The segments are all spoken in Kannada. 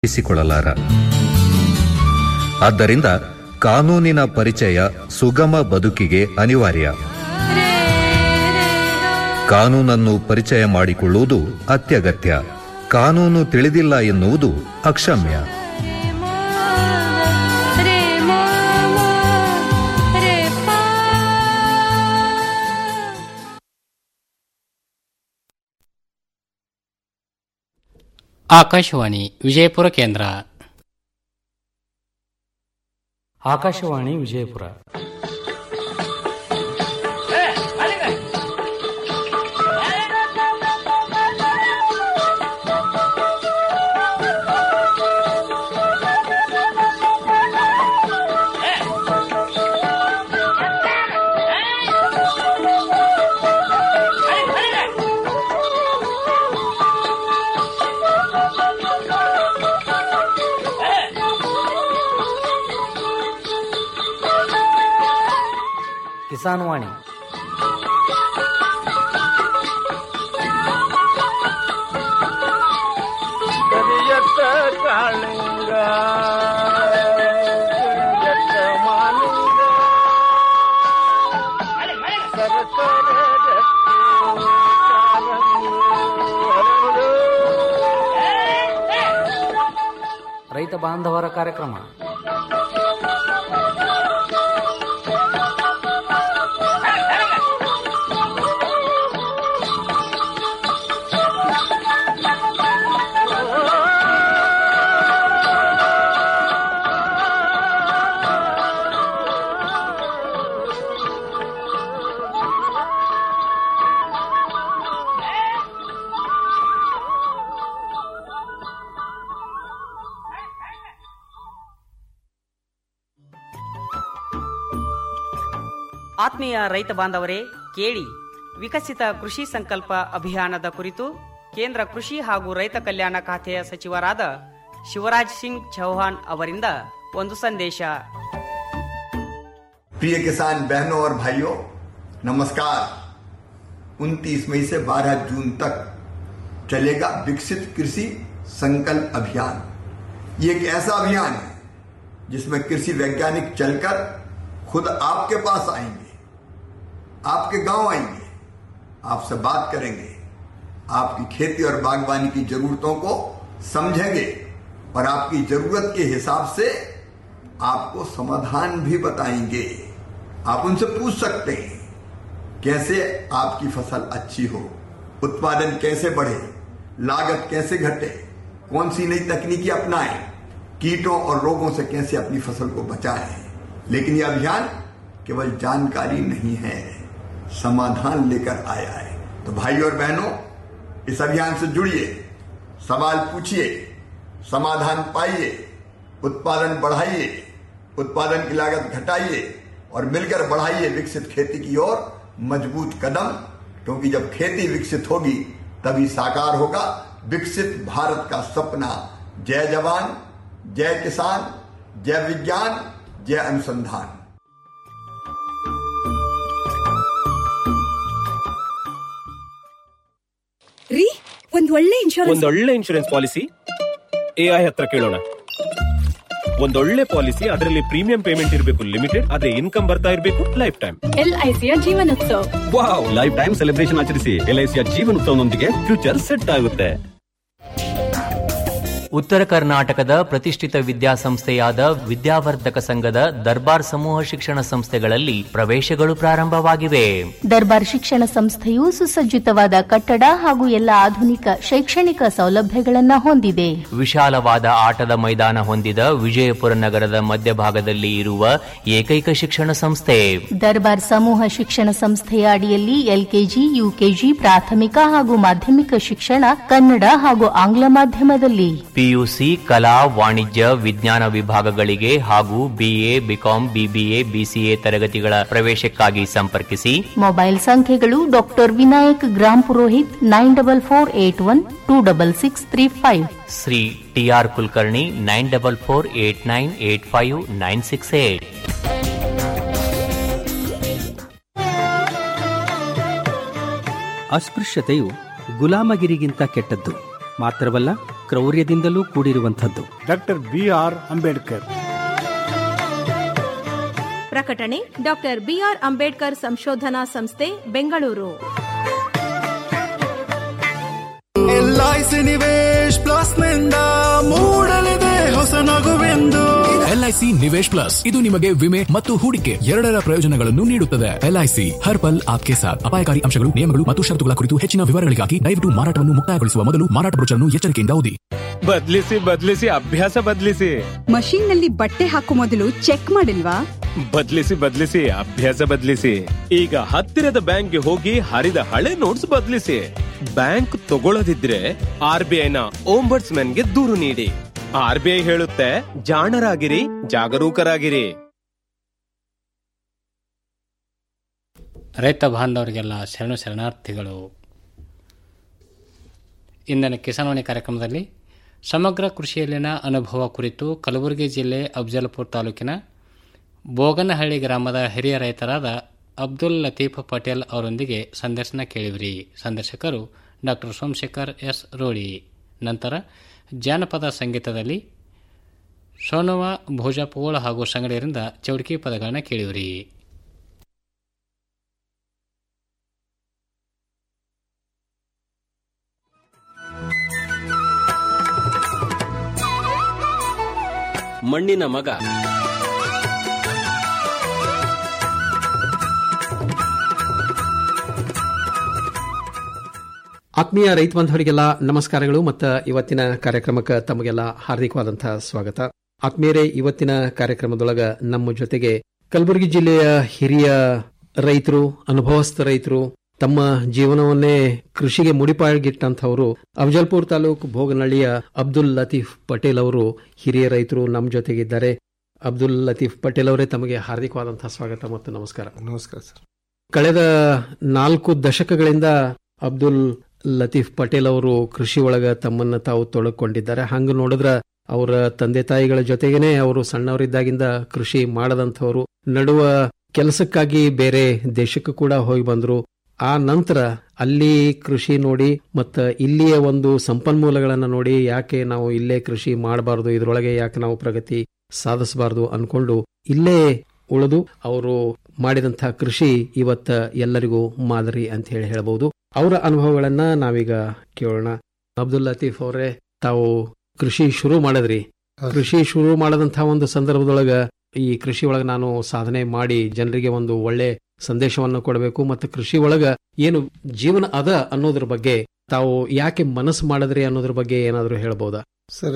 ಇಸಿಕೊಳ್ಳಲಾರ ಆದ್ದರಿಂದ ಕಾನೂನಿನ ಪರಿಚಯ ಸುಗಮ ಬದುಕಿಗೆ ಅನಿವಾರ್ಯ ಕಾನೂನನ್ನು ಪರಿಚಯ ಮಾಡಿಕೊಳ್ಳುವುದು ಅತ್ಯಗತ್ಯ ಕಾನೂನು ತಿಳಿದಿಲ್ಲ ಎನ್ನುವುದು ಅಕ್ಷಮ್ಯ ಆಕಾಶವಾಣಿ ವಿಜಯಪುರ ಕೇಂದ್ರ ಆಕಾಶವಾಣಿ ವಿಜಯಪುರ ಕಿಸಾನ್ ವಾಣಿ ಕರಿಯತ್ತ ಕಾಳಿಂಗ ಕರಿಯತ್ತ ಮಾನಿಂಗ ಸರಸರ ಗಟ್ಟಿ ಕಾಲಂಗಿ ಹರಡು. ರೈತ ಬಾಂಧವರ ಕಾರ್ಯಕ್ರಮ ಆತ್ಮೀಯ ರೈತ ಬಾಂಧವರೇ ಕೇಳಿ ವಿಕಸಿತ ಕೃಷಿ ಸಂಕಲ್ಪ ಅಭಿಯಾನದ ಕುರಿತು ಕೇಂದ್ರ ಕೃಷಿ ಹಾಗೂ ರೈತ ಕಲ್ಯಾಣ ಖಾತೆಯ ಸಚಿವರಾದ ಶಿವರಾಜ್ ಸಿಂಗ್ ಚೌಹಾಣ್ ಅವರಿಂದ ಒಂದು ಸಂದೇಶ प्रिय किसान बहनों और भाइयों नमस्कार 29 मई से 12 जून तक चलेगा विकसित कृषि संकल्प अभियान ये एक ऐसा अभियान है जिसमें कृषि वैज्ञानिक चलकर खुद आपके पास आएंगे आपके गांव आएंगे आपसे बात करेंगे आपकी खेती और बागवानी की जरूरतों को समझेंगे और आपकी जरूरत के हिसाब से आपको समाधान भी बताएंगे आप उनसे पूछ सकते हैं कैसे आपकी फसल अच्छी हो उत्पादन कैसे बढ़े लागत कैसे घटे कौन सी नई तकनीकी अपनाएं कीटों और रोगों से कैसे अपनी फसल को बचाएं लेकिन यह अभियान केवल जानकारी नहीं है समाधान लेकर आया है तो भाई और बहनों इस अभियान से जुड़िए सवाल पूछिए समाधान पाइए उत्पादन बढ़ाइए उत्पादन की लागत घटाइए और मिलकर बढ़ाइए विकसित खेती की ओर मजबूत कदम क्योंकि जब खेती विकसित होगी तभी साकार होगा विकसित भारत का सपना जय जवान जय किसान जय विज्ञान जय अनुसंधान ರೀ ಒಂದ್ ಒಳ್ಳೆ ಇನ್ಶೂರೆನ್ಸ್ ಒಂದೊಳ್ಳೆ ಇನ್ಶೂರೆನ್ಸ್ ಪಾಲಿಸಿ ಎಐ ಹತ್ರ ಕೇಳೋಣ ಒಂದೊಳ್ಳೆ ಪಾಲಿಸಿ ಅದರಲ್ಲಿ ಪ್ರೀಮಿಯಂ ಪೇಮೆಂಟ್ ಇರಬೇಕು ಲಿಮಿಟೆಡ್ ಅದೇ ಇನ್ಕಮ್ ಬರ್ತಾ ಇರಬೇಕು ಲೈಫ್ ಟೈಮ್ ಎಲ್ಐಸಿಯ ಜೀವನೋತ್ಸವ ವಾವ್ ಲೈಫ್ ಟೈಮ್ ಸೆಲೆಬ್ರೇಷನ್ ಆಚರಿಸಿ ಎಲ್ಐಸಿಯ ಜೀವನ ಉತ್ಸವನೊಂದಿಗೆ ಫ್ಯೂಚರ್ ಸೆಟ್ ಆಗುತ್ತೆ ಉತ್ತರ ಕರ್ನಾಟಕದ ಪ್ರತಿಷ್ಠಿತ ವಿದ್ಯಾಸಂಸ್ಥೆಯಾದ ವಿದ್ಯಾವರ್ಧಕ ಸಂಘದ ದರ್ಬಾರ್ ಸಮೂಹ ಶಿಕ್ಷಣ ಸಂಸ್ಥೆಗಳಲ್ಲಿ ಪ್ರವೇಶಗಳು ಪ್ರಾರಂಭವಾಗಿವೆ ದರ್ಬಾರ್ ಶಿಕ್ಷಣ ಸಂಸ್ಥೆಯು ಸುಸಜ್ಜಿತವಾದ ಕಟ್ಟಡ ಹಾಗೂ ಎಲ್ಲ ಆಧುನಿಕ ಶೈಕ್ಷಣಿಕ ಸೌಲಭ್ಯಗಳನ್ನ ಹೊಂದಿದೆ ವಿಶಾಲವಾದ ಆಟದ ಮೈದಾನ ಹೊಂದಿದ ವಿಜಯಪುರ ನಗರದ ಮಧ್ಯಭಾಗದಲ್ಲಿ ಇರುವ ಏಕೈಕ ಶಿಕ್ಷಣ ಸಂಸ್ಥೆ ದರ್ಬಾರ್ ಸಮೂಹ ಶಿಕ್ಷಣ ಸಂಸ್ಥೆಯ ಅಡಿಯಲ್ಲಿ ಎಲ್ಕೆಜಿ ಯುಕೆಜಿ ಪ್ರಾಥಮಿಕ ಹಾಗೂ ಮಾಧ್ಯಮಿಕ ಶಿಕ್ಷಣ ಕನ್ನಡ ಹಾಗೂ ಆಂಗ್ಲ ಮಾಧ್ಯಮದಲ್ಲಿ ಪಿಯುಸಿ ಕಲಾ ವಾಣಿಜ್ಯ ವಿಜ್ಞಾನ ವಿಭಾಗಗಳಿಗೆ ಹಾಗೂ ಬಿಎ ಬಿಕಾಂ ಬಿಬಿಎ ಬಿಸಿಎ ತರಗತಿಗಳ ಪ್ರವೇಶಕ್ಕಾಗಿ ಸಂಪರ್ಕಿಸಿ ಮೊಬೈಲ್ ಸಂಖ್ಯೆಗಳು doctor Vinayak Gram Purohit nine double four eight one two double six three five Shri T R Kulkarni nine double four eight nine eight five nine six eight ಅಸ್ಪೃಶ್ಯತೆಯು ಗುಲಾಮಗಿರಿಗಿಂತ ಕೆಟ್ಟದ್ದು ಮಾತ್ರವಲ್ಲ ಕ್ರೌರ್ಯದಿಂದಲೂ ಕೂಡಿರುವಂಥದ್ದು ಡಾಕ್ಟರ್ ಬಿ ಆರ್ ಅಂಬೇಡ್ಕರ್ ಪ್ರಕಟಣೆ ಡಾಕ್ಟರ್ ಬಿಆರ್ ಅಂಬೇಡ್ಕರ್ ಸಂಶೋಧನಾ ಸಂಸ್ಥೆ ಬೆಂಗಳೂರು ಎಲ್ಐಸಿ ನಿವೇಶ್ ಪ್ಲಸ್ ನಿಂದ ಮೂಡಲಿದೆ ಹೊಸ ನಗುವೆಂದು ಎಲ್ಐಸಿ ನಿವೇಶ್ ಪ್ಲಸ್ ಇದು ನಿಮಗೆ ವಿಮೆ ಮತ್ತು ಹೂಡಿಕೆ ಎರಡರ ಪ್ರಯೋಜನಗಳನ್ನು ನೀಡುತ್ತದೆ ಎಲ್ಐಸಿ ಹರ್ ಪಲ್ ಆಪ್ಕೆ ಸಾಥ್ ಅಪಾಯಕಾರಿ ಅಂಶಗಳು ನಿಯಮಗಳು ಮತ್ತು ಷರತ್ತುಗಳ ಕುರಿತು ಹೆಚ್ಚಿನ ವಿವರಗಳಿಗಾಗಿ ದಯವಿಟ್ಟು ಮಾರಾಟವನ್ನು ಮುಕ್ತಾಯಗೊಳಿಸುವ ಮೊದಲು ಮಾರಾಟ ಬ್ರೋಚರ್ನ್ನು ಎಚ್ಚರಿಕೆಯಿಂದ ಓದಿ ಬದ್ಲಿಸಿ ಬದ್ಲಿಸಿ ಅಭ್ಯಾಸ ಬದ್ಲಿಸಿ ಮಷೀನ್ ನಲ್ಲಿ ಬಟ್ಟೆ ಹಾಕೋ ಮೊದಲು ಚೆಕ್ ಮಾಡಿಲ್ವಾ ಬದ್ಲಿಸಿ ಬದ್ಲಿಸಿ ಅಭ್ಯಾಸ ಬದ್ಲಿಸಿ ಈಗ ಹತ್ತಿರದ ಬ್ಯಾಂಕ್ಗೆ ಹೋಗಿ ಹರಿದ ಹಳೆ ನೋಟ್ಸ್ ಬದ್ಲಿಸಿ ಬ್ಯಾಂಕ್ ತಗೊಳ್ಳದಿದ್ರೆ ಆರ್ ಬಿ ಐನ ಗೆ ದೂರು ನೀಡಿ ಆರ್ ಬಿ ಐ ಹೇಳುತ್ತೆ ಜಾಣರಾಗಿರಿ ಜಾಗರೂಕರಾಗಿರಿ ರೈತ ಬಾಂಧವರಿಗೆಲ್ಲ ಶರಣು ಶರಣಾರ್ಥಿಗಳು ಇಂದಿನ ಕಿಸಾನ್ವಾಣಿ ಕಾರ್ಯಕ್ರಮದಲ್ಲಿ ಸಮಗ್ರ ಕೃಷಿಯಲ್ಲಿನ ಅನುಭವ ಕುರಿತು ಕಲಬುರಗಿ ಜಿಲ್ಲೆ ಅಫ್ಜಲ್ಪುರ ತಾಲೂಕಿನ ಬೋಗನಹಳ್ಳಿ ಗ್ರಾಮದ ಹಿರಿಯ ರೈತರಾದ ಅಬ್ದುಲ್ ಲತೀಫ್ ಪಟೇಲ್ ಅವರೊಂದಿಗೆ ಸಂದರ್ಶನ ಕೇಳಿವಿರಿ ಸಂದರ್ಶಕರು ಡಾಕ್ಟರ್ ಸೋಮಶೇಖರ್ ಎಸ್ ರೋಳಿ ನಂತರ ಜಾನಪದ ಸಂಗೀತದಲ್ಲಿ ಸೋನೋವ ಭೋಜಪೋಳ ಹಾಗೂ ಸಂಗಡಿಯರಿಂದ ಚೌಡಿಕಿ ಪದಗಳನ್ನು ಕೇಳಿವಿರಿ ಮಣ್ಣಿನ ಮಗ ಆತ್ಮೀಯ ರೈತ ಬಾಂಧವರಿಗೆಲ್ಲ ನಮಸ್ಕಾರಗಳು ಮತ್ತು ಇವತ್ತಿನ ಕಾರ್ಯಕ್ರಮಕ್ಕೆ ತಮಗೆಲ್ಲ ಹಾರ್ದಿಕವಾದಂತಹ ಸ್ವಾಗತ ಆತ್ಮೀಯರೇ ಇವತ್ತಿನ ಕಾರ್ಯಕ್ರಮದೊಳಗ ನಮ್ಮ ಜೊತೆಗೆ ಕಲಬುರಗಿ ಜಿಲ್ಲೆಯ ಹಿರಿಯ ರೈತರು ಅನುಭವಸ್ಥ ರೈತರು ತಮ್ಮ ಜೀವನವನ್ನೇ ಕೃಷಿಗೆ ಮುಡಿಪಾಗಿಟ್ಟಂಥವರು ಅಫಜಲ್ಪುರ್ ತಾಲೂಕು ಭೋಗನಹಳ್ಳಿಯ ಅಬ್ದುಲ್ ಲತೀಫ್ ಪಟೇಲ್ ಅವರು ಹಿರಿಯ ರೈತರು ನಮ್ಮ ಜೊತೆಗಿದ್ದಾರೆ ಅಬ್ದುಲ್ ಲತೀಫ್ ಪಟೇಲ್ ಅವರೇ ತಮಗೆ ಹಾರ್ದಿಕವಾದಂತಹ ಸ್ವಾಗತ ಮತ್ತು ನಮಸ್ಕಾರ ನಮಸ್ಕಾರ ಸರ್ ಕಳೆದ ನಾಲ್ಕು ದಶಕಗಳಿಂದ ಅಬ್ದುಲ್ ಲತೀಫ್ ಪಟೇಲ್ ಅವರು ಕೃಷಿ ಒಳಗ ತಮ್ಮನ್ನ ತಾವು ತೊಡಕೊಂಡಿದ್ದಾರೆ ಹಂಗ ನೋಡಿದ್ರ ಅವರ ತಂದೆ ತಾಯಿಗಳ ಜೊತೆಗೇನೆ ಅವರು ಸಣ್ಣವರಿದ್ದಾಗಿಂದ ಕೃಷಿ ಮಾಡದಂಥವ್ರು ನಡುವ ಕೆಲಸಕ್ಕಾಗಿ ಬೇರೆ ದೇಶಕ್ಕೂ ಕೂಡ ಹೋಗಿ ಬಂದ್ರು ಆ ನಂತರ ಅಲ್ಲಿ ಕೃಷಿ ನೋಡಿ ಮತ್ತ ಇಲ್ಲಿಯ ಒಂದು ಸಂಪನ್ಮೂಲಗಳನ್ನ ನೋಡಿ ಯಾಕೆ ನಾವು ಇಲ್ಲೇ ಕೃಷಿ ಮಾಡಬಾರದು ಇದರೊಳಗೆ ಯಾಕೆ ನಾವು ಪ್ರಗತಿ ಸಾಧಿಸಬಾರದು ಅನ್ಕೊಂಡು ಇಲ್ಲೇ ಉಳಿದು ಅವರು ಮಾಡಿದಂತಹ ಕೃಷಿ ಇವತ್ತ ಎಲ್ಲರಿಗೂ ಮಾದರಿ ಅಂತ ಹೇಳಿ ಹೇಳಬಹುದು ಅವರ ಅನುಭವಗಳನ್ನ ನಾವೀಗ ಕೇಳೋಣ ಅಬ್ದುಲ್ ಲತೀಫ್ ಅವರೇ ತಾವು ಕೃಷಿ ಶುರು ಮಾಡಿದ್ರಿ ಕೃಷಿ ಶುರು ಮಾಡದಂತಹ ಒಂದು ಸಂದರ್ಭದೊಳಗ ಈ ಕೃಷಿ ಒಳಗ ನಾನು ಸಾಧನೆ ಮಾಡಿ ಜನರಿಗೆ ಒಂದು ಒಳ್ಳೆ ಸಂದೇಶವನ್ನು ಕೊಡಬೇಕು ಮತ್ತು ಕೃಷಿ ಒಳಗ ಏನು ಜೀವನ ಅದ ಅನ್ನೋದ್ರ ಬಗ್ಗೆ ತಾವು ಯಾಕೆ ಮನಸ್ಸು ಮಾಡಿದ್ರಿ ಅನ್ನೋದ್ರ ಬಗ್ಗೆ ಏನಾದರೂ ಹೇಳ್ಬೋದಾ ಸರ್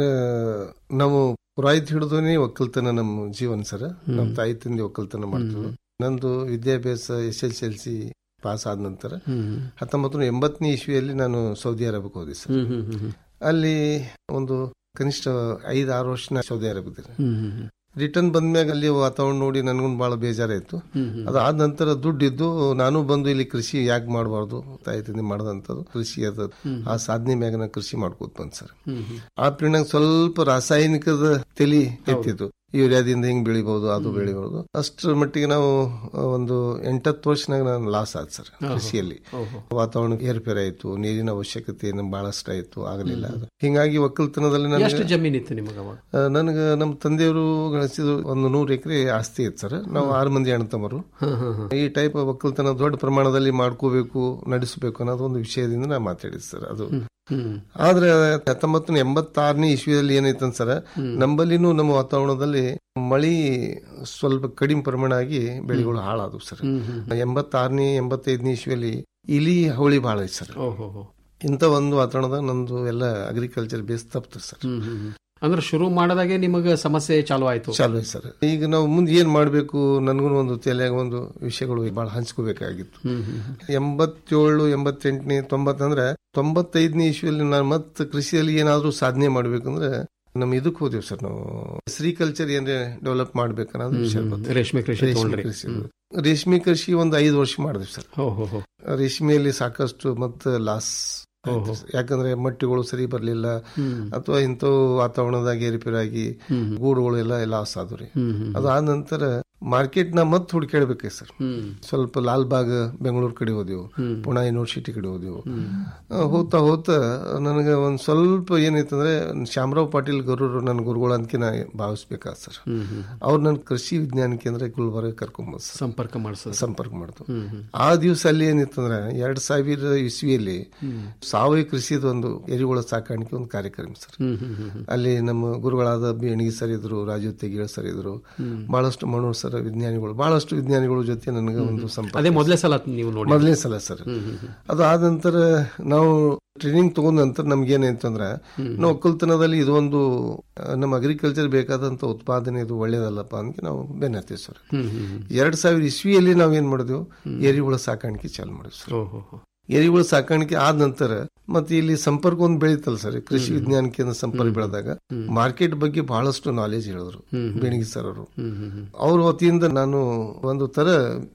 ನಾವು ಪುರಾಯಿತ್ ಹಿಡಿದೋನೆ ಒಕ್ಕಲ್ತನ ನಮ್ಮ ಜೀವನ ಸರ್ ನಮ್ಮ ತಾಯಿ ತಂದೆ ಒಕ್ಕಲ್ತನ ಮಾಡ್ತಿದ್ವು ನಂದು ವಿದ್ಯಾಭ್ಯಾಸ S L C L C pass ಆದ ನಂತರ ಹತ್ತೊಂಬತ್ತು ನೂರ ಎಂಬತ್ತನೇ ಇಸ್ವಿಯಲ್ಲಿ ನಾನು ಸೌದಿ ಅರೇಬಿಯಾಕ್ಕೆ ಹೋದೆ ಸರ್ ಅಲ್ಲಿ ಒಂದು ಕನಿಷ್ಠ ಐದು ಆರು ವರ್ಷ ನಾ ಸೌದಿ ಅರೇಬಿಯಾದಲ್ಲಿ ರಿಟರ್ನ್ ಬಂದ್ಮ್ಯಾಗ ಅಲ್ಲಿ ವಾತಾವರಣ ನೋಡಿ ನನ್ಗೊಂದು ಬಹಳ ಬೇಜಾರಾಯ್ತು ಅದಾದ ನಂತರ ದುಡ್ಡಿದ್ದು ನಾನು ಬಂದು ಇಲ್ಲಿ ಕೃಷಿ ಯಾಕೆ ಮಾಡಬಾರ್ದು ತಾಯಿ ತಂದೆ ಮಾಡದಂತದ್ದು ಕೃಷಿ ಅದ ಆ ಸಾಧನೆ ಮ್ಯಾಗ ನಾನು ಕೃಷಿ ಮಾಡ್ಕೋತ ಬಂದ್ ಸರ್ ಆ ಪಿರಿಯಡ್ ಸ್ವಲ್ಪ ರಾಸಾಯನಿಕದ ತಲಿ ಎತ್ತಿತ್ತು ಯೂರಿಯಾದಿಂದ ಹಿಂಗ್ ಬೆಳಿಬಹುದು ಅದು ಬೆಳಿಬಹುದು ಅಷ್ಟರ ಮಟ್ಟಿಗೆ ನಾವು ಒಂದು ಎಂಟತ್ತು ವರ್ಷನಾಗ ನಾನು ಲಾಸ್ ಆದ್ ಸರ್ ಕೃಷಿಯಲ್ಲಿ ವಾತಾವರಣ ಏರ್ಪೇರ್ ಆಯ್ತು ನೀರಿನ ಅವಶ್ಯಕತೆ ಬಹಳಷ್ಟು ಆಯ್ತು ಆಗಲಿಲ್ಲ ಅದು ಹಿಂಗಾಗಿ ಒಕ್ಕಲ್ತನದಲ್ಲಿ ಎಷ್ಟು ನನಗೆ ಜಮೀನಿತ್ತು ನಿಮಗ ಅವಾಗ? ನನಗ ನಮ್ಮ ತಂದೆಯವರು ಗಳಿಸಿದ ಒಂದು ನೂರು ಎಕರೆ ಆಸ್ತಿ ಇತ್ತು ಸರ್ ನಾವು ಆರು ಮಂದಿ ಅಣ್ಣತಮ್ಮರು ಈ ಟೈಪ್ ಒಕ್ಕಲ್ತನ ದೊಡ್ಡ ಪ್ರಮಾಣದಲ್ಲಿ ಮಾಡ್ಕೋಬೇಕು ನಡೆಸಬೇಕು ಅನ್ನೋದು ಒಂದು ವಿಷಯದಿಂದ ನಾ ಮಾತಾಡಿದ್ ಸರ್ ಅದು ಆದ್ರೆ ಹತ್ತೊಂಬತ್ತು ನೂರ ಎಂಬತ್ತಾರನೇ ಇಸ್ವಿಯಲ್ಲಿ ಏನೈತಂತ ಸರ್ ನಂಬಲ್ಲಿನೂ ನಮ್ಮ ವಾತಾವರಣದಲ್ಲಿ ಮಳಿ ಸ್ವಲ್ಪ ಕಡಿಮೆ ಪ್ರಮಾಣ ಆಗಿ ಬೆಳೆಗಳು ಹಾಳಾದವು ಸರ್ ಎಂಬತ್ತಾರನೇ ಎಂಬತ್ತೈದನೇ ಇಸ್ವಿಯಲ್ಲಿ ಇಲಿ ಹವಳಿ ಬಹಳ ಐತೆ ಸರ್ ಇಂಥ ಒಂದು ವಾತಾವರಣದಾಗ ನಂದು ಎಲ್ಲ ಅಗ್ರಿಕಲ್ಚರ್ ಬೇಸ್ ತಪ್ತು ಸರ್ ಅಂದ್ರೆ ಶುರು ಮಾಡದಾಗೆ ನಿಮಗೆ ಸಮಸ್ಯೆ ಚಾಲು ಆಯ್ತು ಚಾಲು ಐತೆ ಸರ್ ಈಗ ನಾವು ಮುಂದೆ ಏನ್ ಮಾಡ್ಬೇಕು ನನ್ಗೂ ಒಂದು ತಲೆಯಾಗ ಒಂದು ವಿಷಯಗಳು ಬಹಳ ಹಂಚ್ಕೋಬೇಕಾಗಿತ್ತು ಎಂಬತ್ತೇಳು ಎಂಬತ್ತೆಂಟನೇ ತೊಂಬತ್ತಂದ್ರೆ ತೊಂಬತ್ತೈದನೇ ಇಶ್ವಿಯಲ್ಲಿ ನಾನು ಮತ್ತೆ ಕೃಷಿಯಲ್ಲಿ ಏನಾದ್ರೂ ಸಾಧನೆ ಮಾಡ್ಬೇಕಂದ್ರೆ ನಮ್ ಇದಕ್ಕೆ ಹೋದೇವ್ ಸರ್ ನಾವು ಸೆರಿಕಲ್ಚರ್ ಏನ್ರೆ ಡೆವಲಪ್ ಮಾಡ್ಬೇಕನ್ನೋದು ವಿಷಯ ಬಂತು. ರೇಷ್ಮೆ ಕೃಷಿ ರೇಷ್ಮೆ ತಗೊಂಡ್ರಿ. ಕೃಷಿ. ರೇಷ್ಮೆ ಕೃಷಿ ಒಂದು ಐದು ವರ್ಷ ಮಾಡಿದ್ವಿ ಸರ್ ಹೋ, ಹೋ, ಹೋ. ರೇಷ್ಮೆಯಲ್ಲಿ ಸಾಕಷ್ಟು ಮತ್ತೆ ಲಾಸ್ ಆಯ್ತು ಸರ್. ಯಾಕಂದ್ರೆ ಮಟ್ಟಿಗಳು ಸರಿ ಬರ್ಲಿಲ್ಲ ಅಥವಾ ಇಂಥವು ವಾತಾವರಣದಾಗ ಏರಿಪೇರಾಗಿ ಗೂಡುಗಳು ಎಲ್ಲ ಲಾಸ್ ಆದ್ವು ರೀ ಹ್ಮ್, ಹ್ಮ್. ಅದಾದ ನಂತರ ಮಾರ್ಕೆಟ್ ನ ಮತ್ತೆ ಹುಡುಕಾಡ್ಬೇಕೆ ಸರ್ ಸ್ವಲ್ಪ ಲಾಲ್ಬಾಗ್ ಬೆಂಗಳೂರು ಕಡೆ ಹೋದೆವು ಪುಣೆ ಯೂನಿವರ್ಸಿಟಿ ಕಡೆ ಹೋದೆವು ಆ, ಹೋಗ್ತಾ ಹೋಗ್ತಾ ನನಗೆ ಒಂದ್ ಸ್ವಲ್ಪ ಏನೈತಂದ್ರೆ ಶ್ಯಾಮರಾವ್ ಪಾಟೀಲ್ ಗರೂರು ನನ್ನ ಗುರುಗಳು ಅಂತ ನಾ ಭಾವಿಸ್ಬೇಕಾ ಸರ್ ಅವ್ರು ನನ್ನ ಕೃಷಿ ವಿಜ್ಞಾನ ಕೇಂದ್ರ ಗುಲ್ಬರ್ಗ ಕರ್ಕೊಂಬ ಸಂಪರ್ಕ ಮಾಡಿಸೋದು ಸಂಪರ್ಕ ಮಾಡ್ತು ಆ ದಿವಸ ಅಲ್ಲಿ ಏನಿತ್ತಂದ್ರೆ ಎರಡ್ ಸಾವಿರ ಇಸ್ವಿಯಲ್ಲಿ ಸಾವಯವ ಕೃಷಿದ ಒಂದು ಎರಿಹುಳ ಸಾಕಾಣಿಕೆ ಒಂದು ಕಾರ್ಯಕ್ರಮ ಸರ್ ಅಲ್ಲಿ ನಮ್ಮ ಗುರುಗಳಾದ ಬಿ ಎಣಗಿ ಸರ್ ಇದ್ರು ರಾಜು ತೆಗೀಳ್ ಸರ್ ಇದ್ರು ಬಹಳಷ್ಟು ಮನೋಹರ್ ಸರ್ ವಿಜ್ಞಾನಿಗಳು ಬಹಳಷ್ಟು ವಿಜ್ಞಾನಿಗಳ ಜೊತೆ ನನಗೆ ಒಂದು ಸಂಪರ್ಕ ಅದೇ ಮೊದಲೇ ಸಲ ನೀವು ನೋಡಿ ಮೊದಲನೇ ಸಲ ಸರ್ ಅದು ಆದ ನಂತರ ನಾವು ಟ್ರೈನಿಂಗ್ ತಗೊಂಡ ನಂತರ ನಮ್ಗೆ ಏನಾಯ್ತಂದ್ರೆ ನಾವು ಒಕ್ಕಲ್ತನದಲ್ಲಿ ಇದು ಒಂದು ಆ, ನಮ್ಮ ಅಗ್ರಿಕಲ್ಚರ್ ಬೇಕಾದಂತ ಉತ್ಪಾದನೆ ಇದು ಒಳ್ಳೇದಲ್ಲಪ್ಪ ಅಂತ ನಾವು ಬೆನ್ನ ಹತ್ತೀವಿ ಸರ್ ಎರಡ್ ಸಾವಿರ ಇಸ್ವಿಯಲ್ಲಿ ನಾವ್ ಏನ್ ಮಾಡಿದ್ವಿ ಎರಿಹುಳ ಸಾಕಾಣಿಕೆ ಚಾಲು ಮಾಡಿದ್ವಿ ಸರ್ ಎರಿಹುಳ ಸಾಕಾಣಿಕೆ ಆದ ನಂತರ ಮತ್ತೆ ಇಲ್ಲಿ ಸಂಪರ್ಕ ಒಂದು ಬೆಳೀತಲ್ಲ ಸರ್ ಕೃಷಿ ವಿಜ್ಞಾನ ಕೇಂದ್ರ ಸಂಪರ್ಕ ಬೆಳೆದಾಗ ಮಾರ್ಕೆಟ್ ಬಗ್ಗೆ ಬಹಳಷ್ಟು ನಾಲೆಜ್ ಹೇಳಿದ್ರು ಬೆಣಗಿ ಸರ್ ಅವರು ಅವ್ರ ವತಿಯಿಂದ ನಾನು ಒಂದು ತರ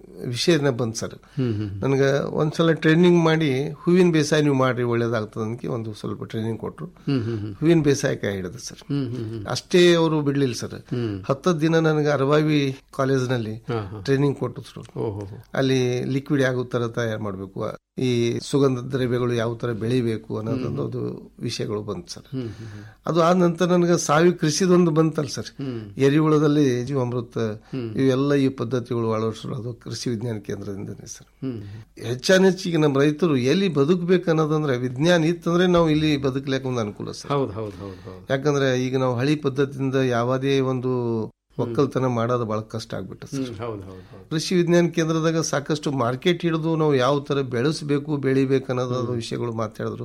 ವಿಷಯನ ಬಂದ್ ಸರ್ ನನಗೆ ಒಂದ್ಸಲ ಟ್ರೈನಿಂಗ್ ಮಾಡಿ ಹೂವಿನ ಬೇಸಾಯ ನೀವು ಮಾಡ್ರಿ ಒಳ್ಳೇದಾಗ್ತದೆ ಅಂತ ಒಂದು ಸ್ವಲ್ಪ ಟ್ರೈನಿಂಗ್ ಕೊಟ್ರು ಹೂವಿನ ಬೇಸಾಯ ಕೈ ಹಿಡಿದು ಸರ್ ಅಷ್ಟೇ ಅವರು ಬಿಡ್ಲಿಲ್ಲ ಸರ್ ಹತ್ತತ್ತು ದಿನ ನನಗೆ ಅರವಾವಿ ಕಾಲೇಜ್ನಲ್ಲಿ ಟ್ರೈನಿಂಗ್ ಕೊಟ್ಟಿದ್ರು ಅಲ್ಲಿ ಲಿಕ್ವಿಡ್ ಯಾವ ತರ ತಯಾರು ಮಾಡಬೇಕು ಈ ಸುಗಂಧ ದ್ರವ್ಯಗಳು ಯಾವ ತರ ಬೆಳಿಬೇಕು ಅನ್ನೋದೊಂದು ಅದು ವಿಷಯಗಳು ಬಂತು ಸರ್ ಅದು ಆದ ನಂತರ ನನಗೆ ಸಾವಿ ಕೃಷಿದೊಂದು ಬಂತಲ್ಲ ಸರ್ ಎರಿಹುಳದಲ್ಲಿ ಜೀವಾಮೃತ ಇವೆಲ್ಲ ಈ ಪದ್ಧತಿಗಳು ಅಳವಡಿಸೋದು ಕೃಷಿ ವಿಜ್ಞಾನ ಕೇಂದ್ರದಿಂದನೇ ಸರ್ ಹೆಚ್ಚಾನ ಹೆಚ್ಚಿಗೆ ನಮ್ಮ ರೈತರು ಎಲ್ಲಿ ಬದುಕಬೇಕು ಅನ್ನೋದಂದ್ರೆ ವಿಜ್ಞಾನ ಇತ್ತಂದ್ರೆ ನಾವು ಇಲ್ಲಿ ಬದುಕಲಿಕ್ಕೆ ಒಂದು ಅನುಕೂಲ ಸರ್ ಹೌದು ಹೌದು ಹೌದು ಹೌದು ಯಾಕಂದ್ರೆ ಈಗ ನಾವು ಹಳಿ ಪದ್ಧತಿಯಿಂದ ಯಾವುದೇ ಒಂದು ಒಕ್ಕಲ್ತನ ಮಾಡೋದು ಬಹಳ ಕಷ್ಟ ಆಗ್ಬಿಟ್ಟು ಸರ್ ಹೌದು ಹೌದು ಹೌದು ಕೃಷಿ ವಿಜ್ಞಾನ ಕೇಂದ್ರದಾಗ ಸಾಕಷ್ಟು ಮಾರ್ಕೆಟ್ ಹಿಡಿದು ನಾವು ಯಾವ ತರ ಬೆಳೆಸಬೇಕು ಬೆಳಿಬೇಕು ಅನ್ನೋದು ವಿಷಯಗಳು ಮಾತಾಡಿದ್ರು